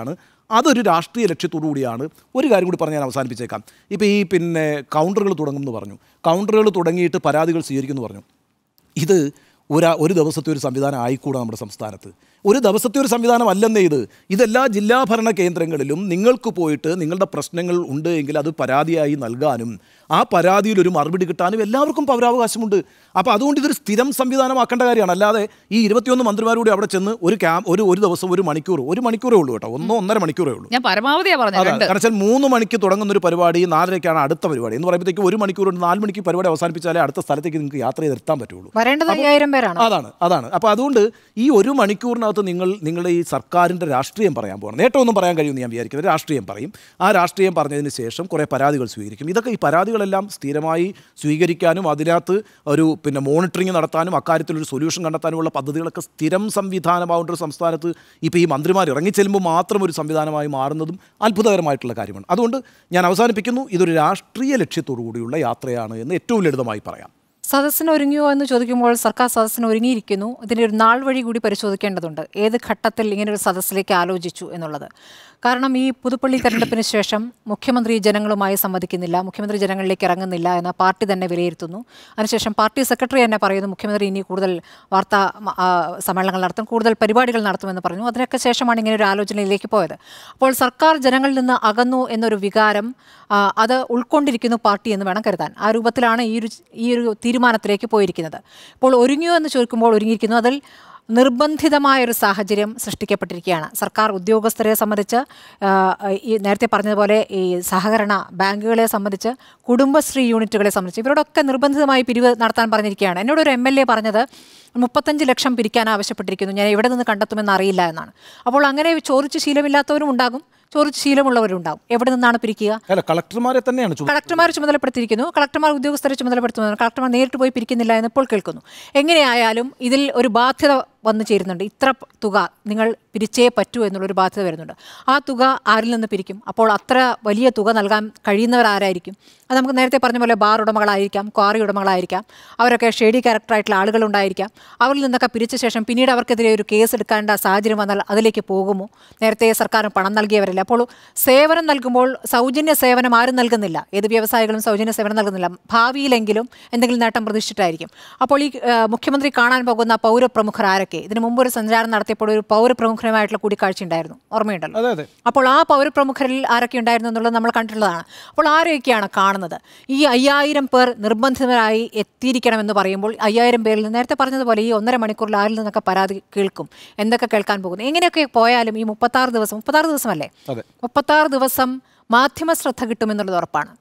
അതൊരു രാഷ്ട്രീയ ലക്ഷ്യത്തോടു കൂടിയാണ് ഒരു കാര്യം കൂടി പറഞ്ഞ് ഞാൻ അവസാനിപ്പിച്ചേക്കാം ഇപ്പോൾ ഈ പിന്നെ കൗണ്ടറുകൾ തുടങ്ങുമെന്ന് പറഞ്ഞു കൗണ്ടറുകൾ തുടങ്ങിയിട്ട് പരാതികൾ സ്വീകരിക്കുമെന്ന് പറഞ്ഞു ഇത് ഒരു ഒരു ദിവസത്തെ ഒരു സംവിധാനം ആയിക്കൂടാ നമ്മുടെ സംസ്ഥാനത്ത് ഒരു ദിവസത്തെ ഒരു സംവിധാനം അല്ലെന്നേ ഇത് ഇതെല്ലാ ജില്ലാ ഭരണ കേന്ദ്രങ്ങളിലും നിങ്ങൾക്ക് പോയിട്ട് നിങ്ങളുടെ പ്രശ്നങ്ങൾ ഉണ്ട് എങ്കിൽ അത് പരാതിയായി നൽകാനും ആ പരാതിയിൽ ഒരു മറുപടി കിട്ടാനും എല്ലാവർക്കും പൗരാവകാശമുണ്ട് അപ്പോൾ അതുകൊണ്ട് ഇതൊരു സ്ഥിരം സംവിധാനമാക്കേണ്ട കാര്യമാണ് അല്ലാതെ ഈ ഇരുപത്തിയൊന്ന് മന്ത്രിമാരൂടെ അവിടെ ചെന്ന് ഒരു ക്യാമ്പ് ഒരു ഒരു ദിവസം ഒരു മണിക്കൂർ ഒരു മണിക്കൂറേ ഉള്ളൂ കേട്ടോ ഒന്നോ ഒന്നര മണിക്കൂറേ ഉള്ളൂ ഞാൻ പരമാവധിയാ പറഞ്ഞത് അതെ രണ്ട് കാരണം വെച്ചാൽ മൂന്ന് മണിക്ക് തുടങ്ങുന്ന ഒരു പരിപാടി നാലരയ്ക്കാണ് അടുത്ത പരിപാടി എന്ന് പറയുമ്പോഴത്തേക്ക് ഒരു മണിക്കൂറുണ്ട് നാല് മണിക്ക് പരിപാടി അവസാനിപ്പിച്ചാലേ അടുത്ത സ്ഥലത്തേക്ക് നിങ്ങൾക്ക് യാത്ര ചെയ്ത് എത്താൻ പറ്റുള്ളൂ വരേണ്ടത് അയ്യായിരം പേരാണ് അതാണ് അതാണ് അപ്പോൾ അതുകൊണ്ട് ഈ ഒരു മണിക്കൂറിനകത്ത് നിങ്ങൾ നിങ്ങളുടെ ഈ സർക്കാരിൻ്റെ രാഷ്ട്രീയം പറയാൻ പോകണം നേട്ടമൊന്നും പറയാൻ കഴിയുമെന്ന് ഞാൻ വിചാരിക്കുന്നത് രാഷ്ട്രീയം പറയും ആ രാഷ്ട്രീയം പറഞ്ഞതിന് ശേഷം കുറേ പരാതികൾ സ്വീകരിക്കും ഇതൊക്കെ ഈ പരാതികളെല്ലാം സ്ഥിരമായി സ്വീകരിക്കാനും അതിനകത്ത് ഒരു പിന്നെ മോണിറ്ററിംഗ് നടത്താനും അക്കാര്യത്തിലൊരു സൊല്യൂഷൻ കണ്ടെത്താനുമുള്ള പദ്ധതികളൊക്കെ സ്ഥിരം സംവിധാനമാവേണ്ട ഒരു സംസ്ഥാനത്ത് ഇപ്പോൾ ഈ മന്ത്രിമാർ ഇറങ്ങിച്ചെല്ലുമ്പോൾ മാത്രം ഒരു സംവിധാനമായി മാറുന്നതും അത്ഭുതകരമായിട്ടുള്ള കാര്യമാണ് അതുകൊണ്ട് ഞാൻ അവസാനിപ്പിക്കുന്നു ഇതൊരു രാഷ്ട്രീയ ലക്ഷ്യത്തോടു കൂടിയുള്ള യാത്രയാണ് എന്ന് ഏറ്റവും ലളിതമായി പറയാം സദസ്സിന് ഒരുങ്ങിയോ എന്ന് ചോദിക്കുമ്പോൾ സർക്കാർ സദസ്സിന് ഒരുങ്ങിയിരിക്കുന്നു ഇതിൻ്റെ ഒരു നാൾ വഴി കൂടി പരിശോധിക്കേണ്ടതുണ്ട് ഏത് ഘട്ടത്തിൽ ഇങ്ങനെ ഒരു സദസ്സിലേക്ക് ആലോചിച്ചു എന്നുള്ളത് കാരണം ഈ പുതുപ്പള്ളി തെരഞ്ഞെടുപ്പിന് ശേഷം മുഖ്യമന്ത്രി ജനങ്ങളുമായി സംവദിക്കുന്നില്ല മുഖ്യമന്ത്രി ജനങ്ങളിലേക്ക് ഇറങ്ങുന്നില്ല എന്ന പാർട്ടി തന്നെ വിലയിരുത്തുന്നു അതിനുശേഷം പാർട്ടി സെക്രട്ടറി തന്നെ പറയുന്നു മുഖ്യമന്ത്രി ഇനി കൂടുതൽ വാർത്താ മ- ആ, സമ്മേളനങ്ങൾ നടത്തും കൂടുതൽ പരിപാടികൾ നടത്തുമെന്ന് പറഞ്ഞു അതിനൊക്കെ ശേഷമാണ് ഇങ്ങനെ ഒരു ആലോചനയിലേക്ക് പോയത് അപ്പോൾ സർക്കാർ ജനങ്ങളിൽ നിന്ന് അകന്നു എന്നൊരു വികാരം ആ, അത് ഉൾക്കൊണ്ടിരിക്കുന്നു പാർട്ടി എന്ന് വേണം കരുതാൻ ആ രൂപത്തിലാണ് ഈ ഒരു ഈ ഒരു തീരുമാനത്തിലേക്ക് പോയിരിക്കുന്നത് ഇപ്പോൾ ഒരുങ്ങിയോ എന്ന് ചോദിക്കുമ്പോൾ ഒരുങ്ങിയിരിക്കുന്നു അതിൽ നിർബന്ധിതമായൊരു സാഹചര്യം സൃഷ്ടിക്കപ്പെട്ടിരിക്കുകയാണ് സർക്കാർ ഉദ്യോഗസ്ഥരെ സംബന്ധിച്ച് ആ, ഈ നേരത്തെ പറഞ്ഞതുപോലെ ഈ സഹകരണ ബാങ്കുകളെ സംബന്ധിച്ച് കുടുംബശ്രീ യൂണിറ്റുകളെ സംബന്ധിച്ച് ഇവരോടൊക്കെ നിർബന്ധിതമായി പിരിവ് നടത്താൻ പറഞ്ഞിരിക്കുകയാണ് എന്നോട് ഒരു എം എൽ എ പറഞ്ഞത് മുപ്പത്തഞ്ച് ലക്ഷം പിരിക്കാൻ ആവശ്യപ്പെട്ടിരിക്കുന്നു ഞാൻ എവിടെ നിന്ന് കണ്ടെത്തുമെന്ന് അറിയില്ല എന്നാണ് അപ്പോൾ അങ്ങനെ ചോദിച്ച് ശീലമില്ലാത്തവരും ഉണ്ടാകും ചോദിച്ച് ശീലമുള്ളവരും ഉണ്ടാകും എവിടെ നിന്നാണ് പിരിക്കുക അല്ല കളക്ടർമാരെ തന്നെയാണ് ചുമ കളക്ടർമാർ ചുമതലപ്പെടുത്തിയിരിക്കുന്നു കളക്ടർമാർ ഉദ്യോഗസ്ഥരെ ചുമതലപ്പെടുത്തുന്നു കളക്ടർമാർ നേരിട്ട് പോയി പിരിക്കുന്നില്ല എന്ന് ഇപ്പോൾ കേൾക്കുന്നു എങ്ങനെയായാലും ഇതിൽ ഒരു ബാധ്യത വന്നു ചേരുന്നുണ്ട് ഇത്ര പ- തുക നിങ്ങൾ പിരിച്ചേ പറ്റൂ എന്നുള്ളൊരു ബാധ്യത വരുന്നുണ്ട് ആ തുക ആരിൽ നിന്ന് പിരിക്കും അപ്പോൾ അത്ര വലിയ തുക നൽകാൻ കഴിയുന്നവരാരായിരിക്കും അത് നമുക്ക് നേരത്തെ പറഞ്ഞ പോലെ ബാർ ഉടമകളായിരിക്കാം ക്വാറി ഉടമകളായിരിക്കാം അവരൊക്കെ ഷേഡി ക്യാരക്ടറായിട്ടുള്ള ആളുകളുണ്ടായിരിക്കാം അവരിൽ നിന്നൊക്കെ പിരിച്ച ശേഷം പിന്നീട് അവർക്കെതിരെ ഒരു കേസ് എടുക്കേണ്ട സാഹചര്യം വന്നാൽ അതിലേക്ക് പോകുമോ നേരത്തെ സർക്കാരിന് പണം നൽകിയവരല്ല അപ്പോൾ സേവനം നൽകുമ്പോൾ സൗജന്യ സേവനം ആരും നൽകുന്നില്ല ഏത് വ്യവസായികളും സൗജന്യ സേവനം നൽകുന്നില്ല ഭാവിയിലെങ്കിലും എന്തെങ്കിലും നേട്ടം പ്രതീക്ഷിച്ചിട്ടായിരിക്കും അപ്പോൾ ഈ ആ, മുഖ്യമന്ത്രി കാണാൻ പോകുന്ന പൗരപ്രമുഖർ ആരൊക്കെ ഇതിനു മുമ്പ് ഒരു സഞ്ചാരം നടത്തിയപ്പോൾ ഒരു പൗരപ്രമുഖരുമായിട്ടുള്ള കൂടിക്കാഴ്ച ഉണ്ടായിരുന്നു ഓർമ്മയുണ്ടല്ലോ അതെ അതെ അപ്പോൾ ആ പൗരപ്രമുഖരിൽ ആരൊക്കെ ഉണ്ടായിരുന്നു എന്നുള്ളത് നമ്മൾ കണ്ടിട്ടുള്ളതാണ് അപ്പോൾ ആരെയൊക്കെയാണ് കാണുന്നത് ഈ അയ്യായിരം പേർ നിർബന്ധിതരായി എത്തിയിരിക്കണമെന്ന് പറയുമ്പോൾ അയ്യായിരം പേരിൽ നിന്ന് നേരത്തെ പറഞ്ഞതുപോലെ ഈ ഒന്നര മണിക്കൂറിൽ ആരിൽ നിന്നൊക്കെ പരാതി കേൾക്കും എന്തൊക്കെ കേൾക്കാൻ പോകുന്നു എങ്ങനെയൊക്കെ പോയാലും ഈ മുപ്പത്താറ് ദിവസം മുപ്പത്താറ് ദിവസമല്ലേ അതെ മുപ്പത്താറ് ദിവസം മാധ്യമ ശ്രദ്ധ കിട്ടുമെന്നുള്ളത് ഉറപ്പാണ്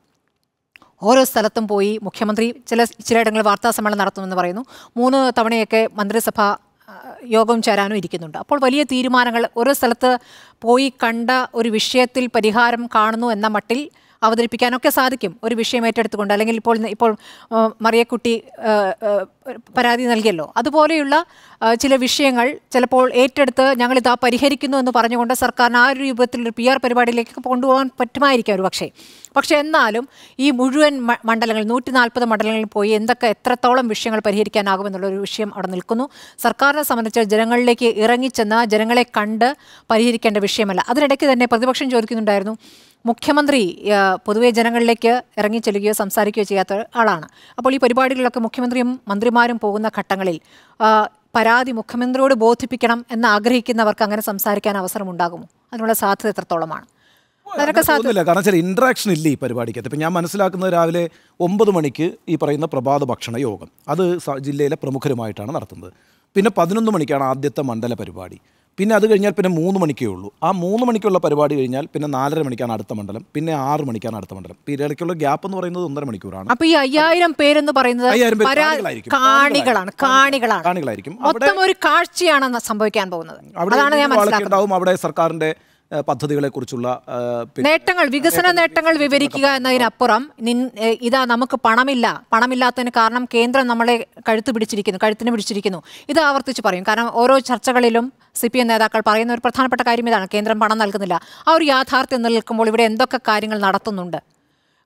ഓരോ സ്ഥലത്തും പോയി മുഖ്യമന്ത്രി ചില ചിലയിടങ്ങളിൽ വാർത്താ സമ്മേളനം നടത്തുമെന്ന് പറയുന്നു മൂന്ന് തവണയൊക്കെ മന്ത്രിസഭ ആ, യോഗം ചേരാനും ഇരിക്കുന്നുണ്ട് അപ്പോൾ വലിയ തീരുമാനങ്ങൾ ഓരോ സ്ഥലത്ത് പോയി കണ്ട ഒരു വിഷയത്തിൽ പരിഹാരം കാണുന്നു എന്ന മട്ടിൽ അവതരിപ്പിക്കാനൊക്കെ സാധിക്കും ഒരു വിഷയം ഏറ്റെടുത്തുകൊണ്ട് അല്ലെങ്കിൽ ഇപ്പോൾ ഇപ്പോൾ ആ, മറിയക്കുട്ടി ആ, ആ, പരാതി നൽകിയല്ലോ അതുപോലെയുള്ള ആ, ചില വിഷയങ്ങൾ ചിലപ്പോൾ ഏറ്റെടുത്ത് ഞങ്ങളിതാ പരിഹരിക്കുന്നു എന്ന് പറഞ്ഞുകൊണ്ട് സർക്കാരിന് ആ ഒരു രൂപത്തിൽ ഒരു പി ആർ പരിപാടിയിലേക്ക് കൊണ്ടുപോകാൻ പറ്റുമായിരിക്കും ഒരു പക്ഷേ പക്ഷേ എന്നാലും ഈ മുഴുവൻ മ- മണ്ഡലങ്ങൾ നൂറ്റി നാൽപ്പത് മണ്ഡലങ്ങളിൽ പോയി എന്തൊക്കെ എത്രത്തോളം വിഷയങ്ങൾ പരിഹരിക്കാനാകുമെന്നുള്ള ഒരു വിഷയം അവിടെ നിൽക്കുന്നു സർക്കാരിനെ സംബന്ധിച്ച് ജനങ്ങളിലേക്ക് ഇറങ്ങിച്ചെന്ന് ജനങ്ങളെ കണ്ട് പരിഹരിക്കേണ്ട വിഷയമല്ല അതിനിടയ്ക്ക് തന്നെ പ്രതിപക്ഷം ചോദിക്കുന്നുണ്ടായിരുന്നു മുഖ്യമന്ത്രി ആ, പൊതുവെ ജനങ്ങളിലേക്ക് ഇറങ്ങിച്ചെല്ലുകയോ സംസാരിക്കുകയോ ചെയ്യാത്ത ആളാണ് അപ്പോൾ ഈ പരിപാടികളിലൊക്കെ മുഖ്യമന്ത്രിയും മന്ത്രിമാരും പോകുന്ന ഘട്ടങ്ങളിൽ ആ, പരാതി മുഖ്യമന്ത്രിയോട് ബോധിപ്പിക്കണം എന്ന് ആഗ്രഹിക്കുന്നവർക്ക് അങ്ങനെ സംസാരിക്കാൻ അവസരം ഉണ്ടാകുമോ അതിനുള്ള സാധ്യത എത്രത്തോളമാണ് അതിനൊക്കെ സാധ്യത തോന്നുന്നില്ല കാരണം ചില ഇൻട്രാക്ഷൻ ഇല്ല ഈ പരിപാടിക്കകത്ത് ഇപ്പം ഞാൻ മനസ്സിലാക്കുന്നത് രാവിലെ ഒമ്പത് മണിക്ക് ഈ പറയുന്ന പ്രഭാത ഭക്ഷണ യോഗം അത് സ- ജില്ലയിലെ പ്രമുഖരുമായിട്ടാണ് നടത്തുന്നത് പിന്നെ പതിനൊന്ന് മണിക്കാണ് ആദ്യത്തെ മണ്ഡല പരിപാടി പിന്നെ അത് കഴിഞ്ഞാൽ പിന്നെ മൂന്ന് മണിക്കേ ഉള്ളൂ ആ മൂന്ന് മണിക്കുള്ള പരിപാടി കഴിഞ്ഞാൽ പിന്നെ നാലര മണിക്കാണ് അടുത്ത മണ്ഡലം പിന്നെ ആറ് മണിക്കാണ് അടുത്ത മണ്ഡലം പിന്നെ ഇടയ്ക്കുള്ള ഗ്യാപ്പ് എന്ന് പറയുന്നത് ഒന്നര മണിക്കൂറാണ് അപ്പൊ ഈ അയ്യായിരം പേരെന്ന് പറയുന്നത് അയ്യായിരം പേര് പരാ- കാണികളായിരിക്കും. കാണികളാണ് കാണികളാണ് കാണികളായിരിക്കും. മൊത്തം ഒരു കാഴ്ചയാണ് ന- സംഭവിക്കാൻ പോകുന്നത് അവിടെ അതാണ് ഞാൻ ആളൊക്കെ മനസ്സിലാക്കുന്നത് ഉണ്ടാവും അവിടെ സർക്കാരിൻ്റെ പദ്ധതികളെ കുറിച്ചുള്ള നേട്ടങ്ങൾ വികസന നേട്ടങ്ങൾ വിവരിക്കുക എന്നതിനപ്പുറം നിൻ ഏ, ഇതാ നമുക്ക് പണമില്ല പണമില്ലാത്തതിന് കാരണം കേന്ദ്രം നമ്മളെ കഴുത്ത് പിടിച്ചിരിക്കുന്നു കഴുത്തിന് പിടിച്ചിരിക്കുന്നു ഇത് ആവർത്തിച്ച് പറയും കാരണം ഓരോ ചർച്ചകളിലും സി പി എം നേതാക്കൾ പറയുന്ന ഒരു പ്രധാനപ്പെട്ട കാര്യം ഇതാണ് കേന്ദ്രം പണം നൽകുന്നില്ല ആ ഒരു യാഥാർത്ഥ്യം നിലനിൽക്കുമ്പോൾ ഇവിടെ എന്തൊക്കെ കാര്യങ്ങൾ നടത്തുന്നുണ്ട്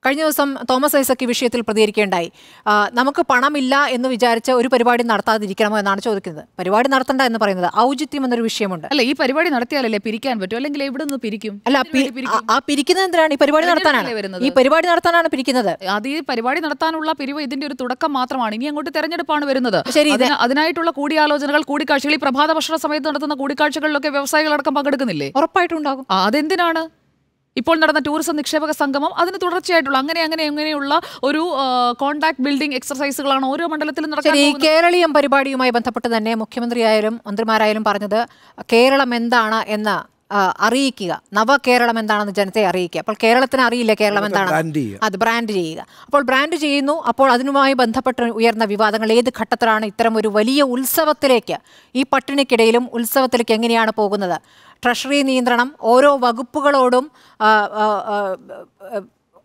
കഴിഞ്ഞ ദിവസം തോമസ് ഐസക് ഈ വിഷയത്തിൽ പ്രതികരിക്കേണ്ടായി ആ, നമുക്ക് പണമില്ല എന്ന് വിചാരിച്ച് ഒരു പരിപാടി നടത്താതിരിക്കണമോ എന്നാണ് ചോദിക്കുന്നത് പരിപാടി നടത്തണ്ട എന്ന് പറയുന്നത് ഔചിത്യം എന്നൊരു വിഷയമുണ്ട് അല്ല ഈ പരിപാടി നടത്തിയാലല്ലേ പിരിക്കാൻ പറ്റും അല്ലെങ്കിൽ എവിടെ നിന്ന് പിരിക്കും അല്ല എന്തിനു വേണ്ടി പി- പിരിക്കും? ആ- ആ പിരിക്കുന്നത് എന്തിനാണ് ഈ പരിപാടി നടത്താനാണ് തെരഞ്ഞെടുപ്പല്ലേ വരുന്നത്? ഈ പരിപാടി നടത്താനാണ് പിരിക്കുന്നത് അത് ഈ പരിപാടി നടത്താനുള്ള പിരിവ് ഇതിന്റെ ഒരു തുടക്കം മാത്രമാണ് ഇനി അങ്ങോട്ട് തെരഞ്ഞെടുപ്പാണ് വരുന്നത് ശരി, ഇത് അതിന് അതിനായിട്ടുള്ള കൂടിയാലോചനകൾ കൂടിക്കാഴ്ചകൾ ഈ പ്രഭാത ഭക്ഷണ സമയത്ത് നടത്തുന്ന കൂടിക്കാഴ്ചകളിലൊക്കെ വ്യവസായികളടക്കം പങ്കെടുക്കുന്നില്ലേ ഉറപ്പായിട്ടും ഉണ്ടാകും ആ, അതെന്തിനാണ് ഇപ്പോൾ നടന്ന ടൂറിസം നിക്ഷേപക സംഗമം അതിന് തുടർച്ചയായിട്ടുള്ള അങ്ങനെ അങ്ങനെ എങ്ങനെയുള്ള ഒരു കോണ്ടാക്ട് ബിൽഡിംഗ് എക്സർസൈസുകളാണ് ഓരോ മണ്ഡലത്തിലും നടക്കാൻ ശരി ഈ പോകുന്നത്. കേരളീയം പരിപാടിയുമായി ബന്ധപ്പെട്ട് തന്നെ മുഖ്യമന്ത്രിയായാലും മന്ത്രിമാരായാലും പറഞ്ഞത് കേരളം എന്താണ് എന്ന് ആ, അറിയിക്കുക നവകേരളം എന്താണെന്ന് ജനത്തെ അറിയിക്കുക അപ്പോൾ കേരളത്തിന് അറിയില്ല കേരളം brand എന്താണ് ചെയ്യുക. അത് ബ്രാൻഡ് ചെയ്യുക അപ്പോൾ ബ്രാൻഡ് ചെയ്യുന്നു അപ്പോൾ അതിനുമായി ബന്ധപ്പെട്ട് ഉയർന്ന വിവാദങ്ങൾ ഏത് ഘട്ടത്തിലാണ് ഇത്തരം ഒരു വലിയ ഉത്സവത്തിലേക്ക് ഈ പട്ടിണിക്കിടയിലും ഉത്സവത്തിലേക്ക് എങ്ങനെയാണ് പോകുന്നത് ട്രഷറി നിയന്ത്രണം ഓരോ വകുപ്പുകളോടും ആ, ആ, ആ, ആ,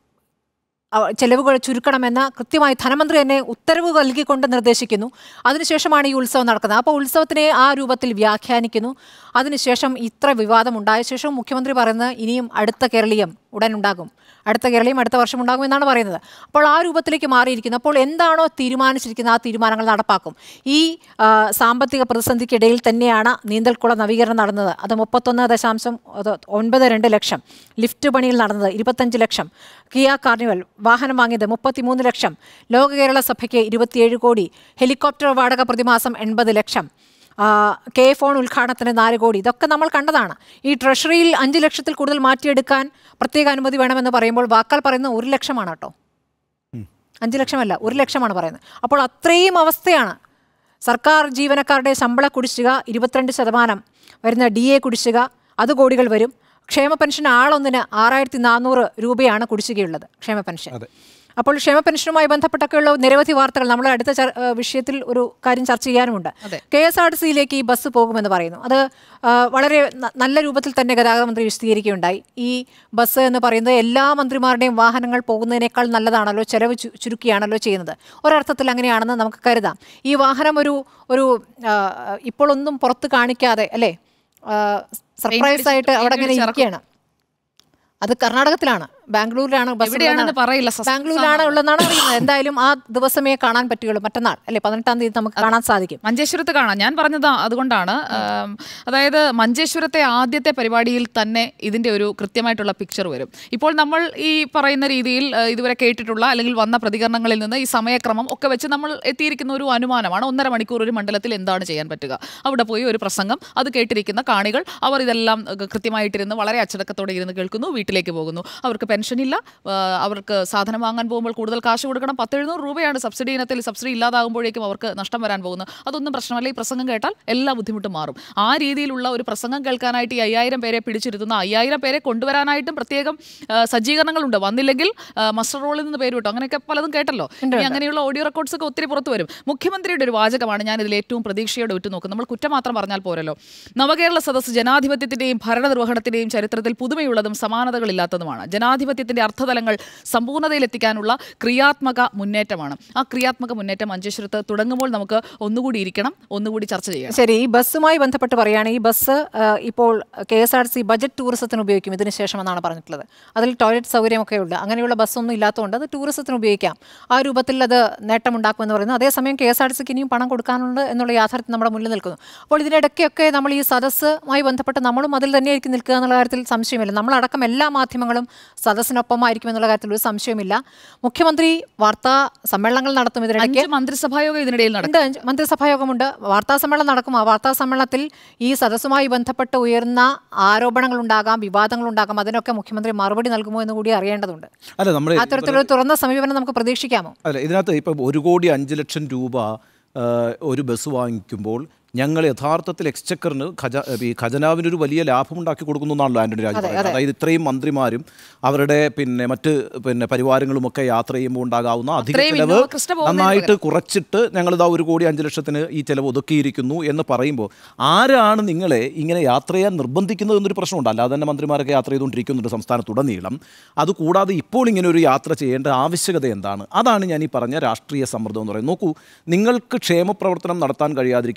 അവ- ചെലവുകൾ ചുരുക്കണമെന്ന് കൃത്യമായി ധനമന്ത്രി തന്നെ ഉത്തരവ് നൽകിക്കൊണ്ട് നിർദ്ദേശിക്കുന്നു അതിനുശേഷമാണ് ഈ ഉത്സവം നടക്കുന്നത് അപ്പോൾ ഉത്സവത്തിനെ ആ രൂപത്തിൽ വ്യാഖ്യാനിക്കുന്നു അതിനുശേഷം ഇത്ര വിവാദം ഉണ്ടായ ശേഷം മുഖ്യമന്ത്രി പറയുന്നത് ഇനിയും അടുത്ത കേരളീയം ഉടൻ ഉണ്ടാകും അടുത്ത കേരളീയം അടുത്ത വർഷം ഉണ്ടാകും എന്നാണ് പറയുന്നത് അപ്പോൾ ആ രൂപത്തിലേക്ക് മാറിയിരിക്കുന്നു അപ്പോൾ എന്താണോ തീരുമാനിച്ചിരിക്കുന്നത് ആ തീരുമാനങ്ങൾ നടപ്പാക്കും ഈ ആ, സാമ്പത്തിക പ്രതിസന്ധിക്കിടയിൽ തന്നെയാണ് നീന്തൽക്കുള നവീകരണം നടന്നത് അത് മുപ്പത്തൊന്ന് ദശാംശം അത് ഒൻപത് രണ്ട് ലക്ഷം ലിഫ്റ്റ് പണിയിൽ നടന്നത് ഇരുപത്തഞ്ച് ലക്ഷം കിയ കാർണിവൽ വാഹനം വാങ്ങിയത് മുപ്പത്തിമൂന്ന് ലക്ഷം ലോക കേരള സഭയ്ക്ക് ഇരുപത്തിയേഴ് കോടി ഹെലികോപ്റ്റർ വാടക പ്രതിമാസം എൺപത് ലക്ഷം ആ, കെ ഫോൺ ഉദ്ഘാടനത്തിന് നാല് കോടി ഇതൊക്കെ നമ്മൾ കണ്ടതാണ് ഈ ട്രഷറിയിൽ അഞ്ച് ലക്ഷത്തിൽ കൂടുതൽ മാറ്റിയെടുക്കാൻ പ്രത്യേക അനുമതി വേണമെന്ന് പറയുമ്പോൾ വാക്കാൽ പറയുന്നത് ഒരു ലക്ഷമാണ് കേട്ടോ അഞ്ച് ലക്ഷമല്ല ഒരു ലക്ഷമാണ് പറയുന്നത് അപ്പോൾ അത്രയും അവസ്ഥയാണ് സർക്കാർ ജീവനക്കാരുടെ ശമ്പള കുടിശ്ശിക ഇരുപത്തിരണ്ട് ശതമാനം വരുന്ന ഡി എ കുടിശ്ശിക അത് കോടികൾ വരും ക്ഷേമ പെൻഷൻ ആളൊന്നിന് ആറായിരത്തി നാനൂറ് രൂപയാണ് കുടിശ്ശികയുള്ളത് ക്ഷേമ പെൻഷൻ അതെ. അപ്പോൾ ക്ഷേമ പെൻഷനുമായി ബന്ധപ്പെട്ടൊക്കെയുള്ള നിരവധി വാർത്തകൾ നമ്മൾ അടുത്ത ചർ- ഏഹ് വിഷയത്തിൽ ഒരു കാര്യം ചർച്ച ചെയ്യാനുമുണ്ട് അതെ. കെ എസ് ആർ ടി സിയിലേക്ക് ഈ ബസ് പോകുമെന്ന് പറയുന്നു അത് ആ, വളരെ ന- നല്ല രൂപത്തിൽ തന്നെ ഗതാഗത മന്ത്രി വിശദീകരിക്കുകയുണ്ടായി ഈ ബസ് എന്ന് പറയുന്നത് എല്ലാ മന്ത്രിമാരുടെയും വാഹനങ്ങൾ പോകുന്നതിനേക്കാൾ നല്ലതാണല്ലോ ചെലവ് ചു- ചുരുക്കിയാണല്ലോ ചെയ്യുന്നത് ഒരർത്ഥത്തിൽ അങ്ങനെയാണെന്ന് നമുക്ക് കരുതാം ഈ വാഹനം ഒരു ഒരു ആ, ഇപ്പോൾ ഒന്നും പുറത്ത് കാണിക്കാതെ അല്ലേ സർപ്രൈസ് ആയിട്ട് അവിടെ അങ്ങനെ ഇരിക്കുകയാണ് അത് കർണാടകത്തിലാണ് ബാംഗ്ലൂരിലാണ് ബസ് എവിടെയാണെന്ന് ഉള്ളതെന്നാണ്. പറയില്ല, suspense ബാംഗ്ലൂരിലാണ് ഉള്ളതെന്നാണ് അറിയുന്നത് എന്തായാലും ആ ദിവസമേ കാണാൻ പറ്റുകയുള്ളൂ മറ്റന്നാൾ അല്ലെ പതിനെട്ടാം തീയതി നമുക്ക് കാണാൻ സാധിക്കും മഞ്ചേശ്വരത്ത് കാണാം ഞാൻ പറഞ്ഞത് അതുകൊണ്ടാണ് ആം, അതായത് മഞ്ചേശ്വരത്തെ ആദ്യത്തെ പരിപാടിയിൽ തന്നെ ഇതിന്റെ ഒരു കൃത്യമായിട്ടുള്ള പിക്ചർ വരും ഇപ്പോൾ നമ്മൾ ഈ പറയുന്ന രീതിയിൽ ആ, ഇതുവരെ കേട്ടിട്ടുള്ള അല്ലെങ്കിൽ വന്ന പ്രതികരണങ്ങളിൽ നിന്ന് ഈ സമയക്രമം ഒക്കെ വെച്ച് നമ്മൾ എത്തിയിരിക്കുന്ന ഒരു അനുമാനമാണ് ഒന്നര മണിക്കൂർ ഒരു മണ്ഡലത്തിൽ എന്താണ് ചെയ്യാൻ പറ്റുക അവിടെ പോയി ഒരു പ്രസംഗം അത് കേട്ടിരിക്കുന്ന കാണികൾ അവർ ഇതെല്ലാം ഏഹ്, കൃത്യമായിട്ടിരുന്ന് വളരെ അച്ചടക്കത്തോടെ ഇരുന്ന് കേൾക്കുന്നു വീട്ടിലേക്ക് പോകുന്നു അവർക്ക് പെൻഷൻ ഇല്ല ആ, അവർക്ക് സാധനം വാങ്ങാൻ പോകുമ്പോൾ കൂടുതൽ കാശ് കൊടുക്കണം പത്തെഴുന്നൂറ് രൂപയാണ് സബ്സിഡി ഇനത്തിൽ സബ്സിഡി ഇല്ലാതാകുമ്പോഴേക്കും അവർക്ക് നഷ്ടം വരാൻ പോകുന്നത് അതൊന്നും പ്രശ്നമല്ല ഈ പ്രസംഗം കേട്ടാൽ എല്ലാ ബുദ്ധിമുട്ടും മാറും ആ രീതിയിലുള്ള ഒരു പ്രസംഗം കേൾക്കാനായിട്ട് ഈ അയ്യായിരം പേരെ പിടിച്ചിരുത്തുന്ന അയ്യായിരം പേരെ കൊണ്ടുവരാനായിട്ടും പ്രത്യേകം ആ, സജ്ജീകരണങ്ങളുണ്ട് വന്നില്ലെങ്കിൽ ആ, മസ്റ്റർ റോളിൽ നിന്ന് പേര് വിട്ടു അങ്ങനെയൊക്കെ പലതും കേട്ടല്ലോ ഇനി അങ്ങനെയുള്ള ഓഡിയോ റെക്കോർഡ്സ് ഒക്കെ ഒത്തിരി പുറത്തു വരും മുഖ്യമന്ത്രിയുടെ ഒരു വാചകമാണ് ഞാൻ ഇതിൽ ഏറ്റവും പ്രതീക്ഷയോടെ ഉറ്റുനോക്കുന്നത് നമ്മൾ കുറ്റം മാത്രം പറഞ്ഞാൽ പോരല്ലോ നവകേരള സദസ്സ് ജനാധിപത്യത്തിന്റെയും ഭരണനിർവഹണത്തിന്റെയും ചരിത്രത്തിൽ പുതുമയുള്ളതും സമാനതകളില്ലാത്തതുമാണ് ജനാധിപത്യത്തിന്റെ അർത്ഥതലങ്ങൾ സമ്പൂർണ്ണതയിലെത്തിക്കാനുള്ള ക്രിയാത്മക മുന്നേറ്റമാണ് ആ ക്രിയാത്മക മുന്നേറ്റം മഞ്ചേശ്വരത്ത് തുടങ്ങുമ്പോൾ നമുക്ക് ഒന്നുകൂടി ഇരിക്കണം ഒന്നുകൂടി ചർച്ച ചെയ്യണം ശരി ഈ ബസ്സുമായി ബന്ധപ്പെട്ട് പറയുകയാണ് ഈ ബസ് ആ, ഇപ്പോൾ K S R C budget ടൂറിസത്തിന് ഉപയോഗിക്കും ഇതിന് ശേഷം എന്നാണ് പറഞ്ഞിട്ടുള്ളത് അതിൽ ടോയ്ലറ്റ് സൗകര്യമൊക്കെ ഉണ്ട് അങ്ങനെയുള്ള ബസ്സൊന്നും ഇല്ലാത്തതുകൊണ്ട് അത് ടൂറിസത്തിന് ഉപയോഗിക്കാം ആ രൂപത്തിൽ അത് നേട്ടമുണ്ടാക്കുമെന്ന് പറയുന്നു അതേസമയം കെ എസ് ആർ സിക്ക് ഇനിയും പണം കൊടുക്കാനുണ്ട് എന്നുള്ള യാഥാർത്ഥ്യം നമ്മുടെ മുന്നിൽ നിൽക്കുന്നു അപ്പോൾ ഇതിനിടയ്ക്കൊക്കെ നമ്മൾ ഈ സദസ്സുമായി ബന്ധപ്പെട്ട് നമ്മളും അതിൽ തന്നെയായിരിക്കും നിൽക്കുക എന്നുള്ള കാര്യത്തിൽ സംശയമില്ല നമ്മളടക്കം എല്ലാ മാധ്യമങ്ങളും സദസ്സിനൊപ്പമായിരിക്കും എന്നുള്ള കാര്യത്തിൽ ഒരു സംശയമില്ല മുഖ്യമന്ത്രി വാർത്താ സമ്മേളനങ്ങൾ നടത്തും ഇതിനിടയ്ക്ക് അഞ്ച് മന്ത്രിസഭായോഗം ഇതിനിടയിൽ നടക്കും ഉണ്ട് അഞ്ച് മന്ത്രിസഭാ യോഗമുണ്ട് വാർത്താ സമ്മേളനം നടക്കും ആ വാർത്താ സമ്മേളനത്തിൽ ഈ സദസ്സുമായി ബന്ധപ്പെട്ട് ഉയർന്ന ആരോപണങ്ങൾ ഉണ്ടാകാം വിവാദങ്ങൾ ഉണ്ടാകാം അതിനൊക്കെ മുഖ്യമന്ത്രി മറുപടി നൽകുമോ എന്ന് കൂടി അറിയേണ്ടതുണ്ട് അല്ല നമ്മുടെ അത്തരത്തിലൊരു തുറന്ന സമീപനം നമുക്ക് പ്രതീക്ഷിക്കാമോ അല്ല ഇതിനകത്ത് ഇപ്പം ഒരു കോടി അഞ്ച് ലക്ഷം രൂപ ആ, ഒരു ബസ് വാങ്ങിക്കുമ്പോൾ ഞങ്ങൾ യഥാർത്ഥത്തിൽ എക്സ്ചക്കറിന് ഖജ ഈ ഖജനാവിന് ഒരു വലിയ ലാഭം ഉണ്ടാക്കി കൊടുക്കുന്നു എന്നാണല്ലോ ആന്റണി രാജു പറയുന്നത് അതായത് ഇത്രയും മന്ത്രിമാരും അവരുടെ പിന്നെ മറ്റ് പിന്നെ പരിവാരങ്ങളും ഒക്കെ യാത്ര ചെയ്യുമ്പോൾ ഉണ്ടാകാവുന്ന അധിക അത്രയും ചെലവ് ഇന്നോവ ക്രിസ്റ്റ പോകുന്നതിന് നന്നായിട്ട് കുറച്ചിട്ട് ഞങ്ങളിതാ ഒരു കോടി അഞ്ച് ലക്ഷത്തിന് ഈ ചെലവ് ഒതുക്കിയിരിക്കുന്നു എന്ന് പറയുമ്പോൾ ആരാണ് നിങ്ങളെ ഇങ്ങനെ യാത്ര ചെയ്യാൻ നിർബന്ധിക്കുന്നത് എന്നൊരു പ്രശ്നമുണ്ട് അല്ലാതെ തന്നെ മന്ത്രിമാരൊക്കെ യാത്ര ചെയ്തുകൊണ്ടിരിക്കുന്നുണ്ട് സംസ്ഥാനത്തുടനീളം അതുകൂടാതെ ഇപ്പോൾ ഇങ്ങനെ ഒരു യാത്ര ചെയ്യേണ്ട ആവശ്യകത എന്താണ് അതാണ് ഞാൻ ഈ പറഞ്ഞ രാഷ്ട്രീയ സമ്മർദ്ദം എന്ന് പറയുന്നത് നോക്കൂ നിങ്ങൾക്ക് ക്ഷേമ പ്രവർത്തനം നടത്താൻ കഴിയാതിരിക്കുകയും അത്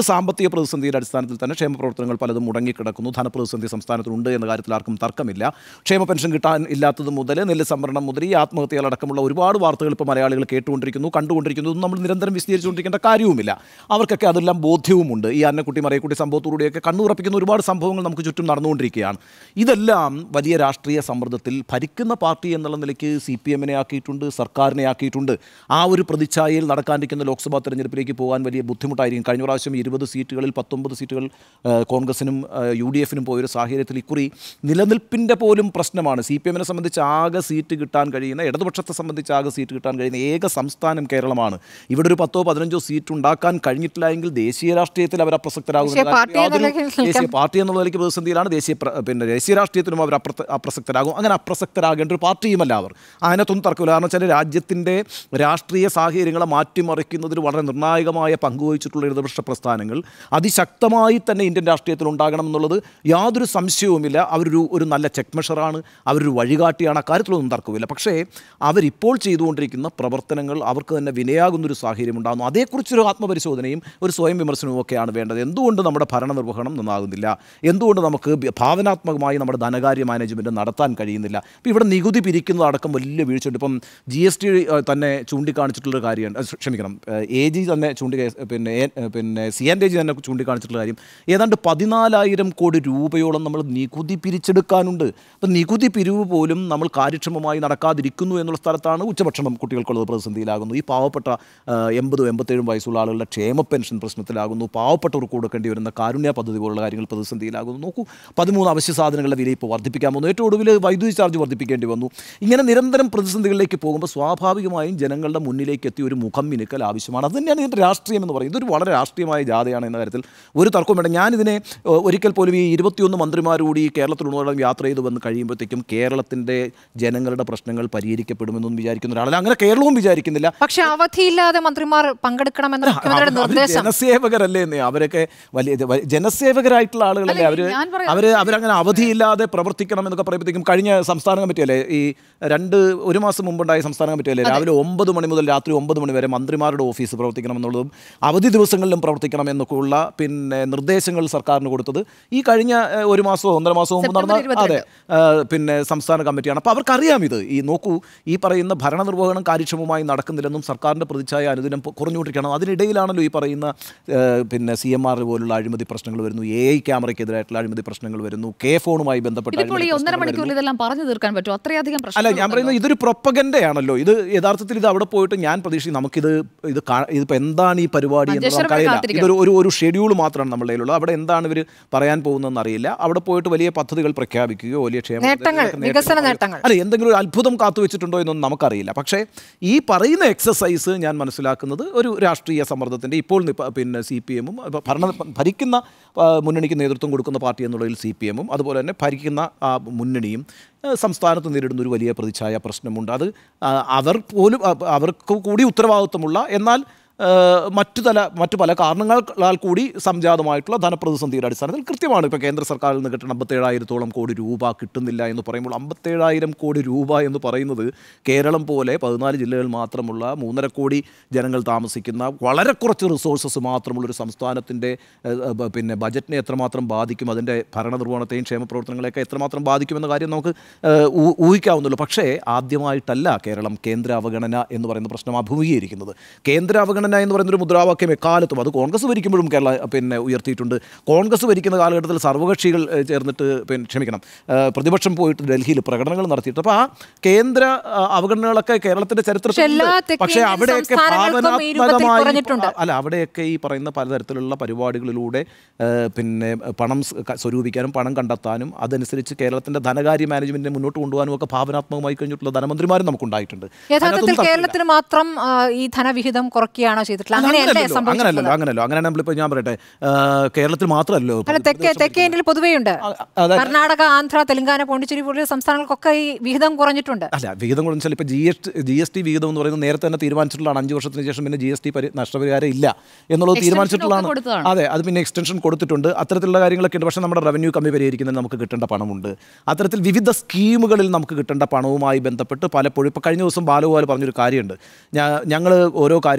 സാമ്പത്തിക പ്രതിസന്ധിയുടെ അടിസ്ഥാനത്തിൽ തന്നെ ക്ഷേമ പ്രവർത്തനങ്ങൾ പലതും മുടങ്ങിക്കിടക്കുന്നു ധനപ്രതിസന്ധി സംസ്ഥാനത്തിനുണ്ട് എന്ന കാര്യത്തിൽ ആർക്കും തർക്കമില്ല ക്ഷേമ പെൻഷൻ കിട്ടാൻ ഇല്ലാത്തത് മുതൽ നെല്ല് സംഭരണം മുതൽ ഈ ആത്മഹത്യകളടക്കമുള്ള ഒരുപാട് വാർത്തകൾ ഇപ്പോൾ മലയാളികൾ കേട്ടുകൊണ്ടിരിക്കുന്നു കണ്ടുകൊണ്ടിരിക്കുന്നു ഇതൊന്നും നമ്മൾ നിരന്തരം വിശദീകരിച്ചുകൊണ്ടിരിക്കേണ്ട കാര്യവുമില്ല അവർക്കൊക്കെ അതെല്ലാം ബോധ്യവുമുണ്ട് ഈ അന്നക്കുട്ടി മറയക്കുട്ടി സംഭവത്തോടുകൂടിയൊക്കെ കണ്ണുറപ്പിക്കുന്ന ഒരുപാട് സംഭവങ്ങൾ നമുക്ക് ചുറ്റും നടന്നുകൊണ്ടിരിക്കുകയാണ് ഇതെല്ലാം വലിയ രാഷ്ട്രീയ സമ്മർദ്ദത്തിൽ ഭരിക്കുന്ന പാർട്ടി എന്നുള്ള നിലയ്ക്ക് സി പി എമ്മിനെ ആക്കിയിട്ടുണ്ട് സർക്കാരിനെ ആക്കിയിട്ടുണ്ട് ആ ഒരു പ്രതിച്ഛായയിൽ നടക്കാനിരിക്കുന്ന ലോക്സഭാ തെരഞ്ഞെടുപ്പിലേക്ക് പോകാൻ വലിയ ബുദ്ധിമുട്ടായിരിക്കും കഴിഞ്ഞ പ്രാവശ്യം ഇരുപത് സീറ്റുകളിൽ പത്തൊമ്പത് സീറ്റുകൾ ആ, കോൺഗ്രസിനും ആ, യു ഡി എഫിനും പോയൊരു സാഹചര്യത്തിൽ ഇക്കുറി നിലനിൽപ്പിൻ്റെ പോലും പ്രശ്നമാണ് സി പി എമ്മിനെ സംബന്ധിച്ച് ആകെ സീറ്റ് കിട്ടാൻ കഴിയുന്ന ഇടതുപക്ഷത്തെ സംബന്ധിച്ച് ആകെ സീറ്റ് കിട്ടാൻ കഴിയുന്ന ഏക സംസ്ഥാനം കേരളമാണ് ഇവിടെ ഒരു പത്തോ പതിനഞ്ചോ സീറ്റ് ഉണ്ടാക്കാൻ കഴിഞ്ഞിട്ടില്ല എങ്കിൽ ദേശീയ രാഷ്ട്രീയത്തിൽ അവർ അപ്രസക്തരാകുന്ന ദേശീയ പാർട്ടി എന്ന യാതൊരു നിലയ്ക്ക് നിൽക്കാം. ദേശീയ പാർട്ടി എന്നുള്ള നിലയ്ക്ക് പ്രതിസന്ധിയിലാണ് ദേശീയ പ്ര- പിന്നെ ദേശീയ രാഷ്ട്രീയത്തിലും അവർ അപ്രസ- അപ്രസക്തരാകും അങ്ങനെ അപ്രസക്തരാകേണ്ട ഒരു പാർട്ടിയുമല്ല അവർ അതിനകത്തൊന്നും തർക്കമില്ല കാരണം വെച്ചാൽ രാജ്യത്തിൻ്റെ രാഷ്ട്രീയ സാഹചര്യങ്ങളെ മാറ്റിമറിക്കുന്നതിൽ വളരെ നിർണായകമായ പങ്കുവഹിച്ചിട്ടുള്ള ഇടതുപക്ഷ പ്രസ്ഥാനങ്ങൾ അതിശക്തമായി തന്നെ ഇന്ത്യൻ രാഷ്ട്രീയത്തിൽ ഉണ്ടാകണം എന്നുള്ളത് യാതൊരു സംശയവുമില്ല അവരൊരു ഒരു നല്ല ചെക്ക് മെഷറാണ് അവരൊരു വഴികാട്ടിയാണ് അക്കാര്യത്തിലൊന്നും തർക്കമില്ല പക്ഷേ അവരിപ്പോൾ ചെയ്തുകൊണ്ടിരിക്കുന്ന പ്രവർത്തനങ്ങൾ അവർക്ക് തന്നെ വിനയാകുന്നൊരു സാഹചര്യം ഉണ്ടാകുന്നു അതേക്കുറിച്ചൊരു ആത്മപരിശോധനയും ഒരു സ്വയം വിമർശനവും ഒക്കെയാണ് വേണ്ടത് എന്തുകൊണ്ട് നമ്മുടെ ഭരണനിർവഹണം നന്നാകുന്നില്ല എന്തുകൊണ്ട് നമുക്ക് ബി- ഭാവനാത്മകമായി നമ്മുടെ ധനകാര്യ മാനേജ്മെൻറ്റ് നടത്താൻ കഴിയുന്നില്ല ഇപ്പോൾ ഇവിടെ നികുതി പിരിക്കുന്നതടക്കം വലിയ വീഴ്ചയുണ്ട് ഇപ്പം ജി എസ് ടി തന്നെ ചൂണ്ടിക്കാണിച്ചിട്ടുള്ള കാര്യമാണ് അഹ് ക്ഷമിക്കണം എ ജി തന്നെ ചൂണ്ടി പിന്നെ A- പിന്നെ സി എൻ ഡി ജി തന്നെ ചൂണ്ടിക്കാണിച്ചിട്ടുള്ള കാര്യം ഏതാണ്ട് പതിനാലായിരം കോടി രൂപയോളം നമ്മൾ നികുതി പിരിച്ചെടുക്കാനുണ്ട് അപ്പം നികുതി പിരിവ് പോലും നമ്മൾ കാര്യക്ഷമമായി നടക്കാതിരിക്കുന്നു എന്നുള്ള സ്ഥലത്താണ് ഉച്ചഭക്ഷണം കുട്ടികൾക്കുള്ളത് പ്രതിസന്ധിയിലാകുന്നു ഈ പാവപ്പെട്ട ആ, എൺപതും എൺപത്തേഴും വയസ്സുള്ള ആളുകളുടെ ക്ഷേമ പെൻഷൻ പ്രശ്നത്തിലാകുന്നു പാവപ്പെട്ടവർക്ക് കൊടുക്കേണ്ടി വരുന്ന കാരുണ്യ പദ്ധതി പോലുള്ള കാര്യങ്ങൾ പ്രതിസന്ധിയിലാകുന്നു നോക്കൂ പതിമൂന്ന് അവശ്യ സാധനങ്ങളുടെ വില ഇപ്പോൾ വർദ്ധിപ്പിക്കാൻ വന്നു ഏറ്റവും ഒടുവിൽ വൈദ്യുതി ചാർജ് വർദ്ധിപ്പിക്കേണ്ടി വന്നു ഇങ്ങനെ നിരന്തരം പ്രതിസന്ധികളിലേക്ക് പോകുമ്പോൾ സ്വാഭാവികമായും ജനങ്ങളുടെ മുന്നിലേക്ക് എത്തി ഒരു മുഖം മിനുക്കൽ ആവശ്യമാണ് അത് തന്നെയാണ് ഇതിൻ്റെ രാഷ്ട്രീയം എന്ന് പറയുന്നത് ഇതൊരു വളരെ രാഷ്ട്രീയമായ ജാഥയാണ് എന്ന കാര്യത്തിൽ ഒരു തർക്കവും വേണ്ട ഞാനിതിനെ ഏഹ്, ഒരിക്കൽ പോലും ഈ ഇരുപത്തിയൊന്ന് മന്ത്രിമാരുകൂടി കേരളത്തിലുടനീളം യാത്ര ചെയ്ത് വന്ന് കഴിയുമ്പോഴത്തേക്കും കേരളത്തിൻ്റെ ജനങ്ങളുടെ പ്രശ്നങ്ങൾ പരിഹരിക്കപ്പെടുമെന്നൊന്നും വിചാരിക്കുന്ന ഒരാളല്ല അങ്ങനെ കേരളവും വിചാരിക്കുന്നില്ല പക്ഷെ അവധിയില്ലാതെ മന്ത്രിമാർ പങ്കെടുക്കണമെന്ന മുഖ്യമന്ത്രിയുടെ അവര് നിർദ്ദേശം ജനസേവകരല്ലേ എന്നേ അവരൊക്കെ വലിയ വ- ജനസേവകരായിട്ടുള്ള ആളുകളല്ലേ അല്ല, അവര് ഞാൻ പറയാം. അവര് അവരങ്ങനെ അവധിയില്ലാതെ പ്രവർത്തിക്കണം എന്നൊക്കെ പറയുമ്പോഴത്തേക്കും കഴിഞ്ഞ സംസ്ഥാന കമ്മിറ്റിയല്ലേ ഈ രണ്ട് ഒരു മാസം മുമ്പുണ്ടായ സംസ്ഥാന കമ്മിറ്റിയല്ലേ രാവിലെ ഒമ്പത് മണി മുതൽ രാത്രി ഒമ്പത് മണി വരെ മന്ത്രിമാരുടെ ഓഫീസ് പ്രവർത്തിക്കണം എന്നുള്ളതും അവധി ദിവസങ്ങളിലും പ്രവർത്തിക്കണം എന്നൊക്കെയുള്ള പിന്നെ നിർദ്ദേശങ്ങൾ സർക്കാരിന് കൊടുത്തത് ഈ കഴിഞ്ഞ ഏഹ്, ഒരു മാസമോ ഒന്നര മാസമോ മുമ്പ് സെപ്റ്റംബർ നടന്ന അതെ ഏഹ്, പിന്നെ സംസ്ഥാന കമ്മിറ്റിയാണ് അപ്പോൾ അവർക്കറിയാം ഇത് ഈ നോക്കൂ ഈ പറയുന്ന ഭരണനിർവഹണം കാര്യക്ഷമമായി നടക്കുന്നില്ലെന്നും സർക്കാരിൻ്റെ പ്രതിച്ഛായ അനുദിനം പൊ- കുറഞ്ഞുകൊണ്ടിരിക്കണം അതിനിടയിലാണല്ലോ ഈ പറയുന്ന ഏഹ്, പിന്നെ സി എം ആർ പോലുള്ള അഴിമതി പ്രശ്നങ്ങൾ വരുന്നു എ ഐ ക്യാമറയ്ക്കെതിരായിട്ടുള്ള അഴിമതി പ്രശ്നങ്ങൾ വരുന്നു കെ ഫോണുമായി ബന്ധപ്പെട്ട ഇതിപ്പോൾ ഈ അഴിമതി ഒന്നര പ്രശ്നങ്ങൾ വരുന്നു. മണിക്കൂറിൽ ഇതെല്ലാം പറഞ്ഞു തീർക്കാൻ പറ്റും അത്രയധികം അല്ല പ്രശ്നങ്ങൾ ഞാൻ പറയുന്നത് ഇതൊരു പ്രൊപ്പഗൻഡയാണല്ലോ ഇത് യഥാർത്ഥത്തിൽ ഇത് അവിടെ പോയിട്ട് ഞാൻ പ്രതീക്ഷിക്കും നമുക്കിത് ഇത് കാ- ഇതിപ്പോൾ എന്താണ് ഈ പരിപാടി എന്ന് മഞ്ചേശ്വരം വരെ നമുക്കറിയില്ല കാത്തിരിക്കണം. ഇതൊരു ഒരു ഒരു ഷെഡ്യൂൾ മാത്രമാണ് നമ്മുടെ കയ്യിലുള്ളത് അവിടെ എന്താണ് ഇവർ പറയാൻ പോകുന്നതെന്ന് അറിയില്ല അവിടെ പോയിട്ട് വലിയ പദ്ധതികൾ പ്രഖ്യാപിക്കുകയോ വലിയ ക്ഷേമ നേട്ടങ്ങൾ, പദ്ധതികളൊക്കെ വികസന നേട്ടങ്ങൾ നേട്ടങ്ങൾ. അല്ല എന്തെങ്കിലും ഒരു അത്ഭുതം കാത്തുവെച്ചിട്ടുണ്ടോ എന്നൊന്നും നമുക്കറിയില്ല പക്ഷേ ഈ പറയുന്ന എക്സസൈസ് ഞാൻ മനസ്സിലാക്കുന്നത് ഒരു രാഷ്ട്രീയ സമ്മർദ്ദത്തിൻ്റെ ഇപ്പോൾ നിപ്പ- പിന്നെ സി പി എമ്മും ഭരണ ഭരിക്കുന്ന ആ, മുന്നണിക്ക് നേതൃത്വം കൊടുക്കുന്ന പാർട്ടി എന്നുള്ളതിൽ സി പി എമ്മും അതുപോലെ തന്നെ ഭരിക്കുന്ന ആ മുന്നണിയും ആ, സംസ്ഥാനത്ത് നേരിടുന്ന ഒരു വലിയ പ്രതിച്ഛായ പ്രശ്നമുണ്ട് അത് ആ, അവർ പോലും ആ, അവർക്ക് കൂടി ഉത്തരവാദിത്വമുള്ള എന്നാൽ ആ, മറ്റു തല മറ്റു പല കാരണങ്ങളാൽ കൂടി സംജാതമായിട്ടുള്ള ധനപ്രതിസന്ധിയുടെ അടിസ്ഥാനത്തിൽ കൃത്യമാണ് ഇപ്പോൾ കേന്ദ്ര സർക്കാരിൽ നിന്ന് കിട്ടുന്ന അമ്പത്തേഴായിരത്തോളം കോടി രൂപ കിട്ടുന്നില്ല എന്ന് പറയുമ്പോൾ അമ്പത്തേഴായിരം കോടി രൂപ എന്ന് പറയുന്നത് കേരളം പോലെ പതിനാല് ജില്ലകൾ മാത്രമുള്ള മൂന്നര കോടി ജനങ്ങൾ താമസിക്കുന്ന വളരെ കുറച്ച് റിസോഴ്സസ് മാത്രമുള്ള ഒരു സംസ്ഥാനത്തിൻ്റെ ഏഹ്, ബ- പിന്നെ ബജറ്റിനെ എത്രമാത്രം ബാധിക്കും അതിൻ്റെ ഭരണനിർവഹണത്തെയും ക്ഷേമപ്രവർത്തനങ്ങളെയൊക്കെ എത്രമാത്രം ബാധിക്കുമെന്ന കാര്യം നമുക്ക് ഏഹ്, ഊ- ഊഹിക്കാവുന്നുള്ളൂ പക്ഷേ ആദ്യമായിട്ടല്ല കേരളം കേന്ദ്ര അവഗണന എന്ന് പറയുന്ന പ്രശ്നം അഭിമുഖീകരിക്കുന്നത് കേന്ദ്ര അവഗണന എന്ന് പറയുന്നൊരു മുദ്രാവാക്യം എക്കാലത്തും അത് കോൺഗ്രസ് ഭരിക്കുമ്പോഴും കേരള പിന്നെ ഉയർത്തിയിട്ടുണ്ട് കോൺഗ്രസ് ഭരിക്കുന്ന കാലഘട്ടത്തിൽ സർവകക്ഷികൾ ഏഹ്, ചേർന്നിട്ട് പിന്നെ ക്ഷമിക്കണം ഏഹ്, പ്രതിപക്ഷം പോയിട്ട് ഡൽഹിയിൽ പ്രകടനങ്ങൾ നടത്തിയിട്ട് അപ്പോൾ ആ കേന്ദ്ര ആ, അവഗണനകളൊക്കെ കേരളത്തിന്റെ പക്ഷേ ചരിത്രത്തിൽ എല്ലാ ഉണ്ട്. തെക്കേ പക്ഷേ ഇന്ത്യൻ അവിടെയൊക്കെ സംസ്ഥാനങ്ങൾക്കും ഈ രൂപത്തിൽ ഭാവനാത്മകമായി കുറഞ്ഞിട്ടുണ്ട്. അല്ല അവിടെയൊക്കെ ഈ പറയുന്ന പലതരത്തിലുള്ള പരിപാടികളിലൂടെ ഏഹ്, പിന്നെ പണം സ് ക- സ്വരൂപിക്കാനും പണം കണ്ടെത്താനും അതനുസരിച്ച് കേരളത്തിന്റെ ധനകാര്യ മാനേജ്മെന്റിനെ മുന്നോട്ട് കൊണ്ടുപോകാനും ഒക്കെ ഭാവനാത്മകമായി കഴിഞ്ഞിട്ടുള്ള ധനമന്ത്രിമാരും നമുക്കുണ്ടായിട്ടുണ്ട് യഥാർത്ഥത്തിൽ അതിനകത്തൊന്നും തർക്കമില്ല. കേരളത്തിന് മാത്രം ആ, ഈ ധനവിഹിതം കുറയ്ക്കുകയാണോ ചെയ്തിട്ടുള്ളത് അല്ല, അങ്ങനെയല്ലേ അങ്ങനല്ലല്ലോ അങ്ങനല്ലോ സംഭവിച്ചിട്ടുള്ളത് അങ്ങനല്ലോ അങ്ങനെ നമ്മളിപ്പോൾ ഞാൻ പറയട്ടെ ഏഹ്, കേരളത്തിൽ മാത്രമല്ലോ അല്ല തെക്കേ തെക്കേ ഇന്ത്യയിൽ പൊതുവെയുണ്ട് അതെ. കർണാടക ആന്ധ്ര തെലങ്കാന പോണ്ടിച്ചേരി പോലുള്ള സംസ്ഥാനങ്ങൾക്കൊക്കെ ഈ വിഹിതം കുറഞ്ഞിട്ടുണ്ട് അല്ല വിഹിതം കൂടെ വെച്ചാൽ ഇപ്പോൾ G S T G S T വിഹിതം എന്ന് പറയുന്നത് നേരത്തെ തന്നെ തീരുമാനിച്ചിട്ടുള്ളതാണ് അഞ്ച് വർഷത്തിന് ശേഷം പിന്നെ ജി എസ് ടി പരി നഷ്ടപരിഹാരം ഇല്ല എന്നുള്ളത് Extension തീരുമാനിച്ചിട്ടുള്ളതാണ് ഒക്കെ കൊടുത്തതാണ്. അതെ അത് പിന്നെ എക്സ്റ്റൻഷൻ കൊടുത്തിട്ടുണ്ട് അത്തരത്തിലുള്ള കാര്യങ്ങളൊക്കെ ഉണ്ട് പക്ഷേ നമ്മുടെ റവന്യൂ കമ്മി പരിഹരിക്കുന്നതിന് നമുക്ക് കിട്ടേണ്ട പണമുണ്ട് അത്തരത്തിൽ വിവിധ സ്കീമുകളിൽ നമുക്ക് കിട്ടേണ്ട പണവുമായി ബന്ധപ്പെട്ട് പലപ്പോഴും ഇപ്പോൾ കഴിഞ്ഞ ദിവസം ബാലഗോപാൽ പറഞ്ഞൊരു കാര്യമുണ്ട് ഞങ്ങൾ ഓരോ കാര്യങ്ങൾക്കും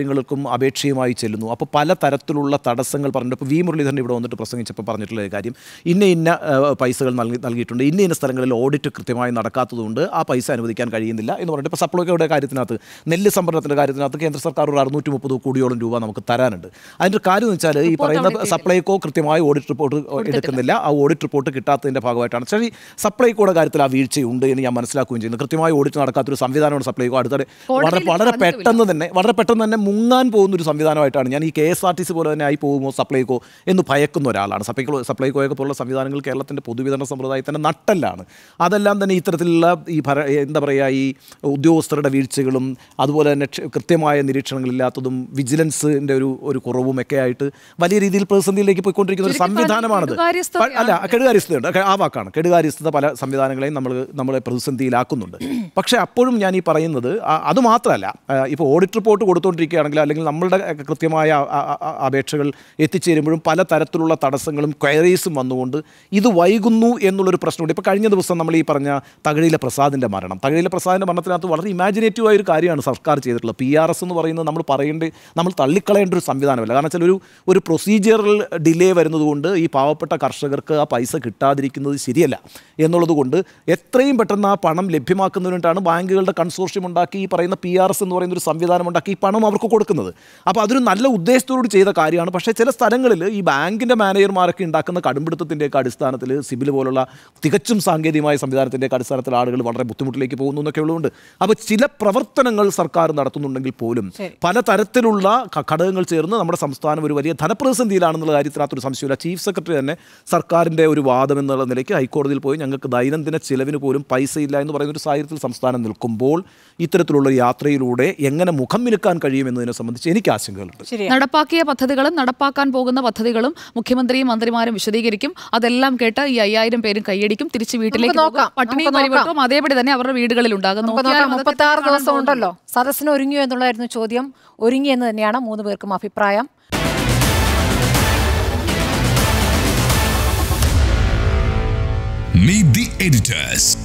അപേക്ഷയുമായി ചെല്ലുന്നു അപ്പോൾ പല തരത്തിലുള്ള തടസ്സങ്ങൾ പറഞ്ഞിട്ട് ഇപ്പോൾ വി മുരളീധരൻ ഇവിടെ വന്നിട്ട് പ്രസംഗിച്ചപ്പോൾ പറഞ്ഞിട്ടുള്ള ഒരു കാര്യം ഇന്ന ഇന്ന ആ, പൈസകൾ നൽകി നൽകിയിട്ടുണ്ട് ഇന്ന ഇന്ന സ്ഥലങ്ങളിൽ ഓഡിറ്റ് കൃത്യമായി നടക്കാത്തതുകൊണ്ട് ആ പൈസ അനുവദിക്കാൻ കഴിയുന്നില്ല എന്ന് പറഞ്ഞിട്ട് ഇപ്പോൾ സപ്ലൈകോയുടെ കാര്യത്തിനകത്ത് നെല്ല് സംഭരണത്തിൻ്റെ കാര്യത്തിനകത്ത് കേന്ദ്ര സർക്കാർ ഒരു അറുന്നൂറ്റി മുപ്പത് കോടിയോളം രൂപ നമുക്ക് തരാനുണ്ട് അതിൻ്റെ ഒരു കാര്യം എന്ന് വെച്ചാൽ ഈ പറയുന്ന സപ്ലൈകോ കൃത്യമായി ഓഡിറ്റ് റിപ്പോർട്ട് എടുക്കുന്നില്ല ആ ഓഡിറ്റ് റിപ്പോർട്ട് കിട്ടാത്തതിൻ്റെ ഭാഗമായിട്ടാണ് ശരി സപ്ലൈകോയുടെ കാര്യത്തിൽ ആ വീഴ്ചയുണ്ട് എന്ന് ഞാൻ മനസ്സിലാക്കുകയും ചെയ്യുന്നു കൃത്യമായി ഓഡിറ്റ് നടക്കാത്തൊരു സംവിധാനമാണ് സപ്ലൈകോ അടുത്തിടെ വളരെ വളരെ പെട്ടെന്ന് തന്നെ വളരെ പെട്ടെന്ന് തന്നെ മുങ്ങാൻ പോകുന്ന ഒരു സംവിധാനമായിട്ടാണ് ഞാൻ ഈ K S R T C പോലെ തന്നെ ആയി പോകുമോ സപ്ലൈകോ എന്ന് ഭയക്കുന്ന ഒരാളാണ് സപ്ലൈകോ സപ്ലൈകോയൊക്കെ പോലുള്ള സംവിധാനങ്ങൾ കേരളത്തിൻ്റെ പൊതുവിതരണ സമ്പ്രദായത്തിൻ്റെ നട്ടല്ലാണ് അതെല്ലാം തന്നെ ഇത്തരത്തിലുള്ള ഈ ഭര എന്താ പറയുക ഈ ഉദ്യോഗസ്ഥരുടെ വീഴ്ചകളും അതുപോലെ തന്നെ ക്ഷ- കൃത്യമായ നിരീക്ഷണങ്ങളില്ലാത്തതും വിജിലൻസിൻ്റെ ഒരു ഒരു കുറവും ഒക്കെ ആയിട്ട് വലിയ രീതിയിൽ പ്രതിസന്ധിയിലേക്ക് പോയിക്കൊണ്ടിരിക്കുന്ന ഒരു ചുരുക്കി പറഞ്ഞാൽ സംവിധാനമാണത് കെടുകാര്യസ്ഥതയാണ്. അല്ല കെടുകാര്യസ്ഥതയുണ്ട് ഒക്കെ ആ വാക്കാണ് കെടുകാര്യസ്ഥത പല സംവിധാനങ്ങളെയും നമ്മൾ നമ്മളെ പ്രതിസന്ധിയിലാക്കുന്നുണ്ട് പക്ഷേ അപ്പോഴും ഞാൻ ഈ പറയുന്നത് ആ- അത് മാത്രമല്ല ഇപ്പോൾ ഓഡിറ്റ് റിപ്പോർട്ട് കൊടുത്തുകൊണ്ടിരിക്കുകയാണെങ്കിൽ അല്ലെങ്കിൽ നമ്മളുടെ കൃത്യമായ ആ- ആ- ആ- അപേക്ഷകൾ എത്തിച്ചേരുമ്പോഴും പല തരത്തിലുള്ള തടസ്സങ്ങളും ക്വയറീസും വന്നുകൊണ്ട് ഇത് വൈകുന്നു എന്നുള്ളൊരു പ്രശ്നമുണ്ട് ഇപ്പോൾ കഴിഞ്ഞ ദിവസം നമ്മൾ ഈ പറഞ്ഞ തകഴിയിലെ പ്രസാദിൻ്റെ മരണം തകഴിയിലെ പ്രസാദിൻ്റെ മരണത്തിനകത്ത് വളരെ ഇമാജിനേറ്റീവ് ആയ ഒരു കാര്യമാണ് സർക്കാർ ചെയ്തിട്ടുള്ളത് പി ആർ എസ് എന്ന് പറയുന്നത് നമ്മൾ പറയേണ്ട നമ്മൾ തള്ളിക്കളയേണ്ട ഒരു സംവിധാനമല്ല കാരണം വെച്ചാൽ ഒരു ഒരു പ്രൊസീജിയറൽ ഡിലേ വരുന്നതുകൊണ്ട് ഈ പാവപ്പെട്ട കർഷകർക്ക് ആ പൈസ കിട്ടാതിരിക്കുന്നത് ശരിയല്ല എന്നുള്ളത് കൊണ്ട് എത്രയും പെട്ടെന്ന് ആ പണം ലഭ്യമാക്കുന്നതിന് വേണ്ടിയിട്ടാണ് ബാങ്കുകളുടെ കൺസോർഷ്യം ഉണ്ടാക്കി ഈ പറയുന്ന പി ആർ എസ് എന്ന് പറയുന്ന ഒരു സംവിധാനം ഉണ്ടാക്കി ഈ പണം അവർക്ക് കൊടുക്കുന്നത് അപ്പോൾ അതൊരു നല്ല ഉദ്ദേശത്തോട് ചെയ്ത കാര്യമാണ് പക്ഷേ ചില സ്ഥലങ്ങളിൽ ഈ ബാങ്കിൻ്റെ മാനേജർമാരൊക്കെ ഉണ്ടാക്കുന്ന കടുംപിടുത്തത്തിൻ്റെയൊക്കെ അടിസ്ഥാനത്തിൽ സിബിൽ പോലുള്ള തികച്ചും സാങ്കേതികമായ സംവിധാനത്തിൻ്റെയൊക്കെ അടിസ്ഥാനത്തിൽ ആളുകൾ വളരെ ബുദ്ധിമുട്ടിലേക്ക് പോകുന്നു എന്നൊക്കെ ഉള്ളതുകൊണ്ട് അപ്പോൾ ചില പ്രവർത്തനങ്ങൾ സർക്കാർ നടത്തുന്നുണ്ടെങ്കിൽ പോലും പലതരത്തിലുള്ള ഘ- ഘടകങ്ങൾ ചേർന്ന് നമ്മുടെ സംസ്ഥാനം ഒരു വലിയ ധനപ്രതിസന്ധിയിലാണെന്നുള്ള കാര്യത്തിനകത്തൊരു സംശയമില്ല ചീഫ് സെക്രട്ടറി തന്നെ സർക്കാരിൻ്റെ ഒരു വാദം എന്നുള്ള നിലയ്ക്ക് ഹൈക്കോടതിയിൽ പോയി ഞങ്ങൾക്ക് ദൈനംദിന ചിലവിന് പോലും പൈസയില്ല എന്ന് പറയുന്ന ഒരു സാഹചര്യത്തിൽ സംസ്ഥാനം നിൽക്കുമ്പോൾ ഇത്തരത്തിലുള്ള ഒരു യാത്രയിലൂടെ എങ്ങനെ മുഖം മിനുക്കാൻ കഴിയുമെന്നതിനെ സംബന്ധിച്ച് എനിക്ക് ആശങ്കകളുണ്ട് ശരിയാണ് നടപ്പാക്കിയ പദ്ധതികളും നടപ്പാക്കാൻ പോകുന്ന പദ്ധതികളും മുഖ്യമന്ത്രിയും മന്ത്രിമാരും വിശദീകരിക്കും അതെല്ലാം കേട്ട് ഈ അയ്യായിരം പേരും കൈയടിക്കും തിരിച്ച് വീട്ടിലേക്ക് നോക്കാം. പോകും. പട്ടിണിയും നമുക്ക് നോക്കാം. പരിവട്ടവും അതേപടി തന്നെ അവരുടെ വീടുകളിൽ ഉണ്ടാകും നമുക്ക് നോക്കിയാൽ നോക്കാം അതൊക്കെ മുപ്പത്തി ആറ് കാണാൻ ദിവസം പോകുന്നു. ഉണ്ടല്ലോ സദസ്സിന് ഒരുങ്ങിയോ എന്നുള്ളതായിരുന്നു ചോദ്യം ഒരുങ്ങി എന്ന് തന്നെയാണ് മൂന്ന് പേർക്കും അഭിപ്രായം Meet the editors.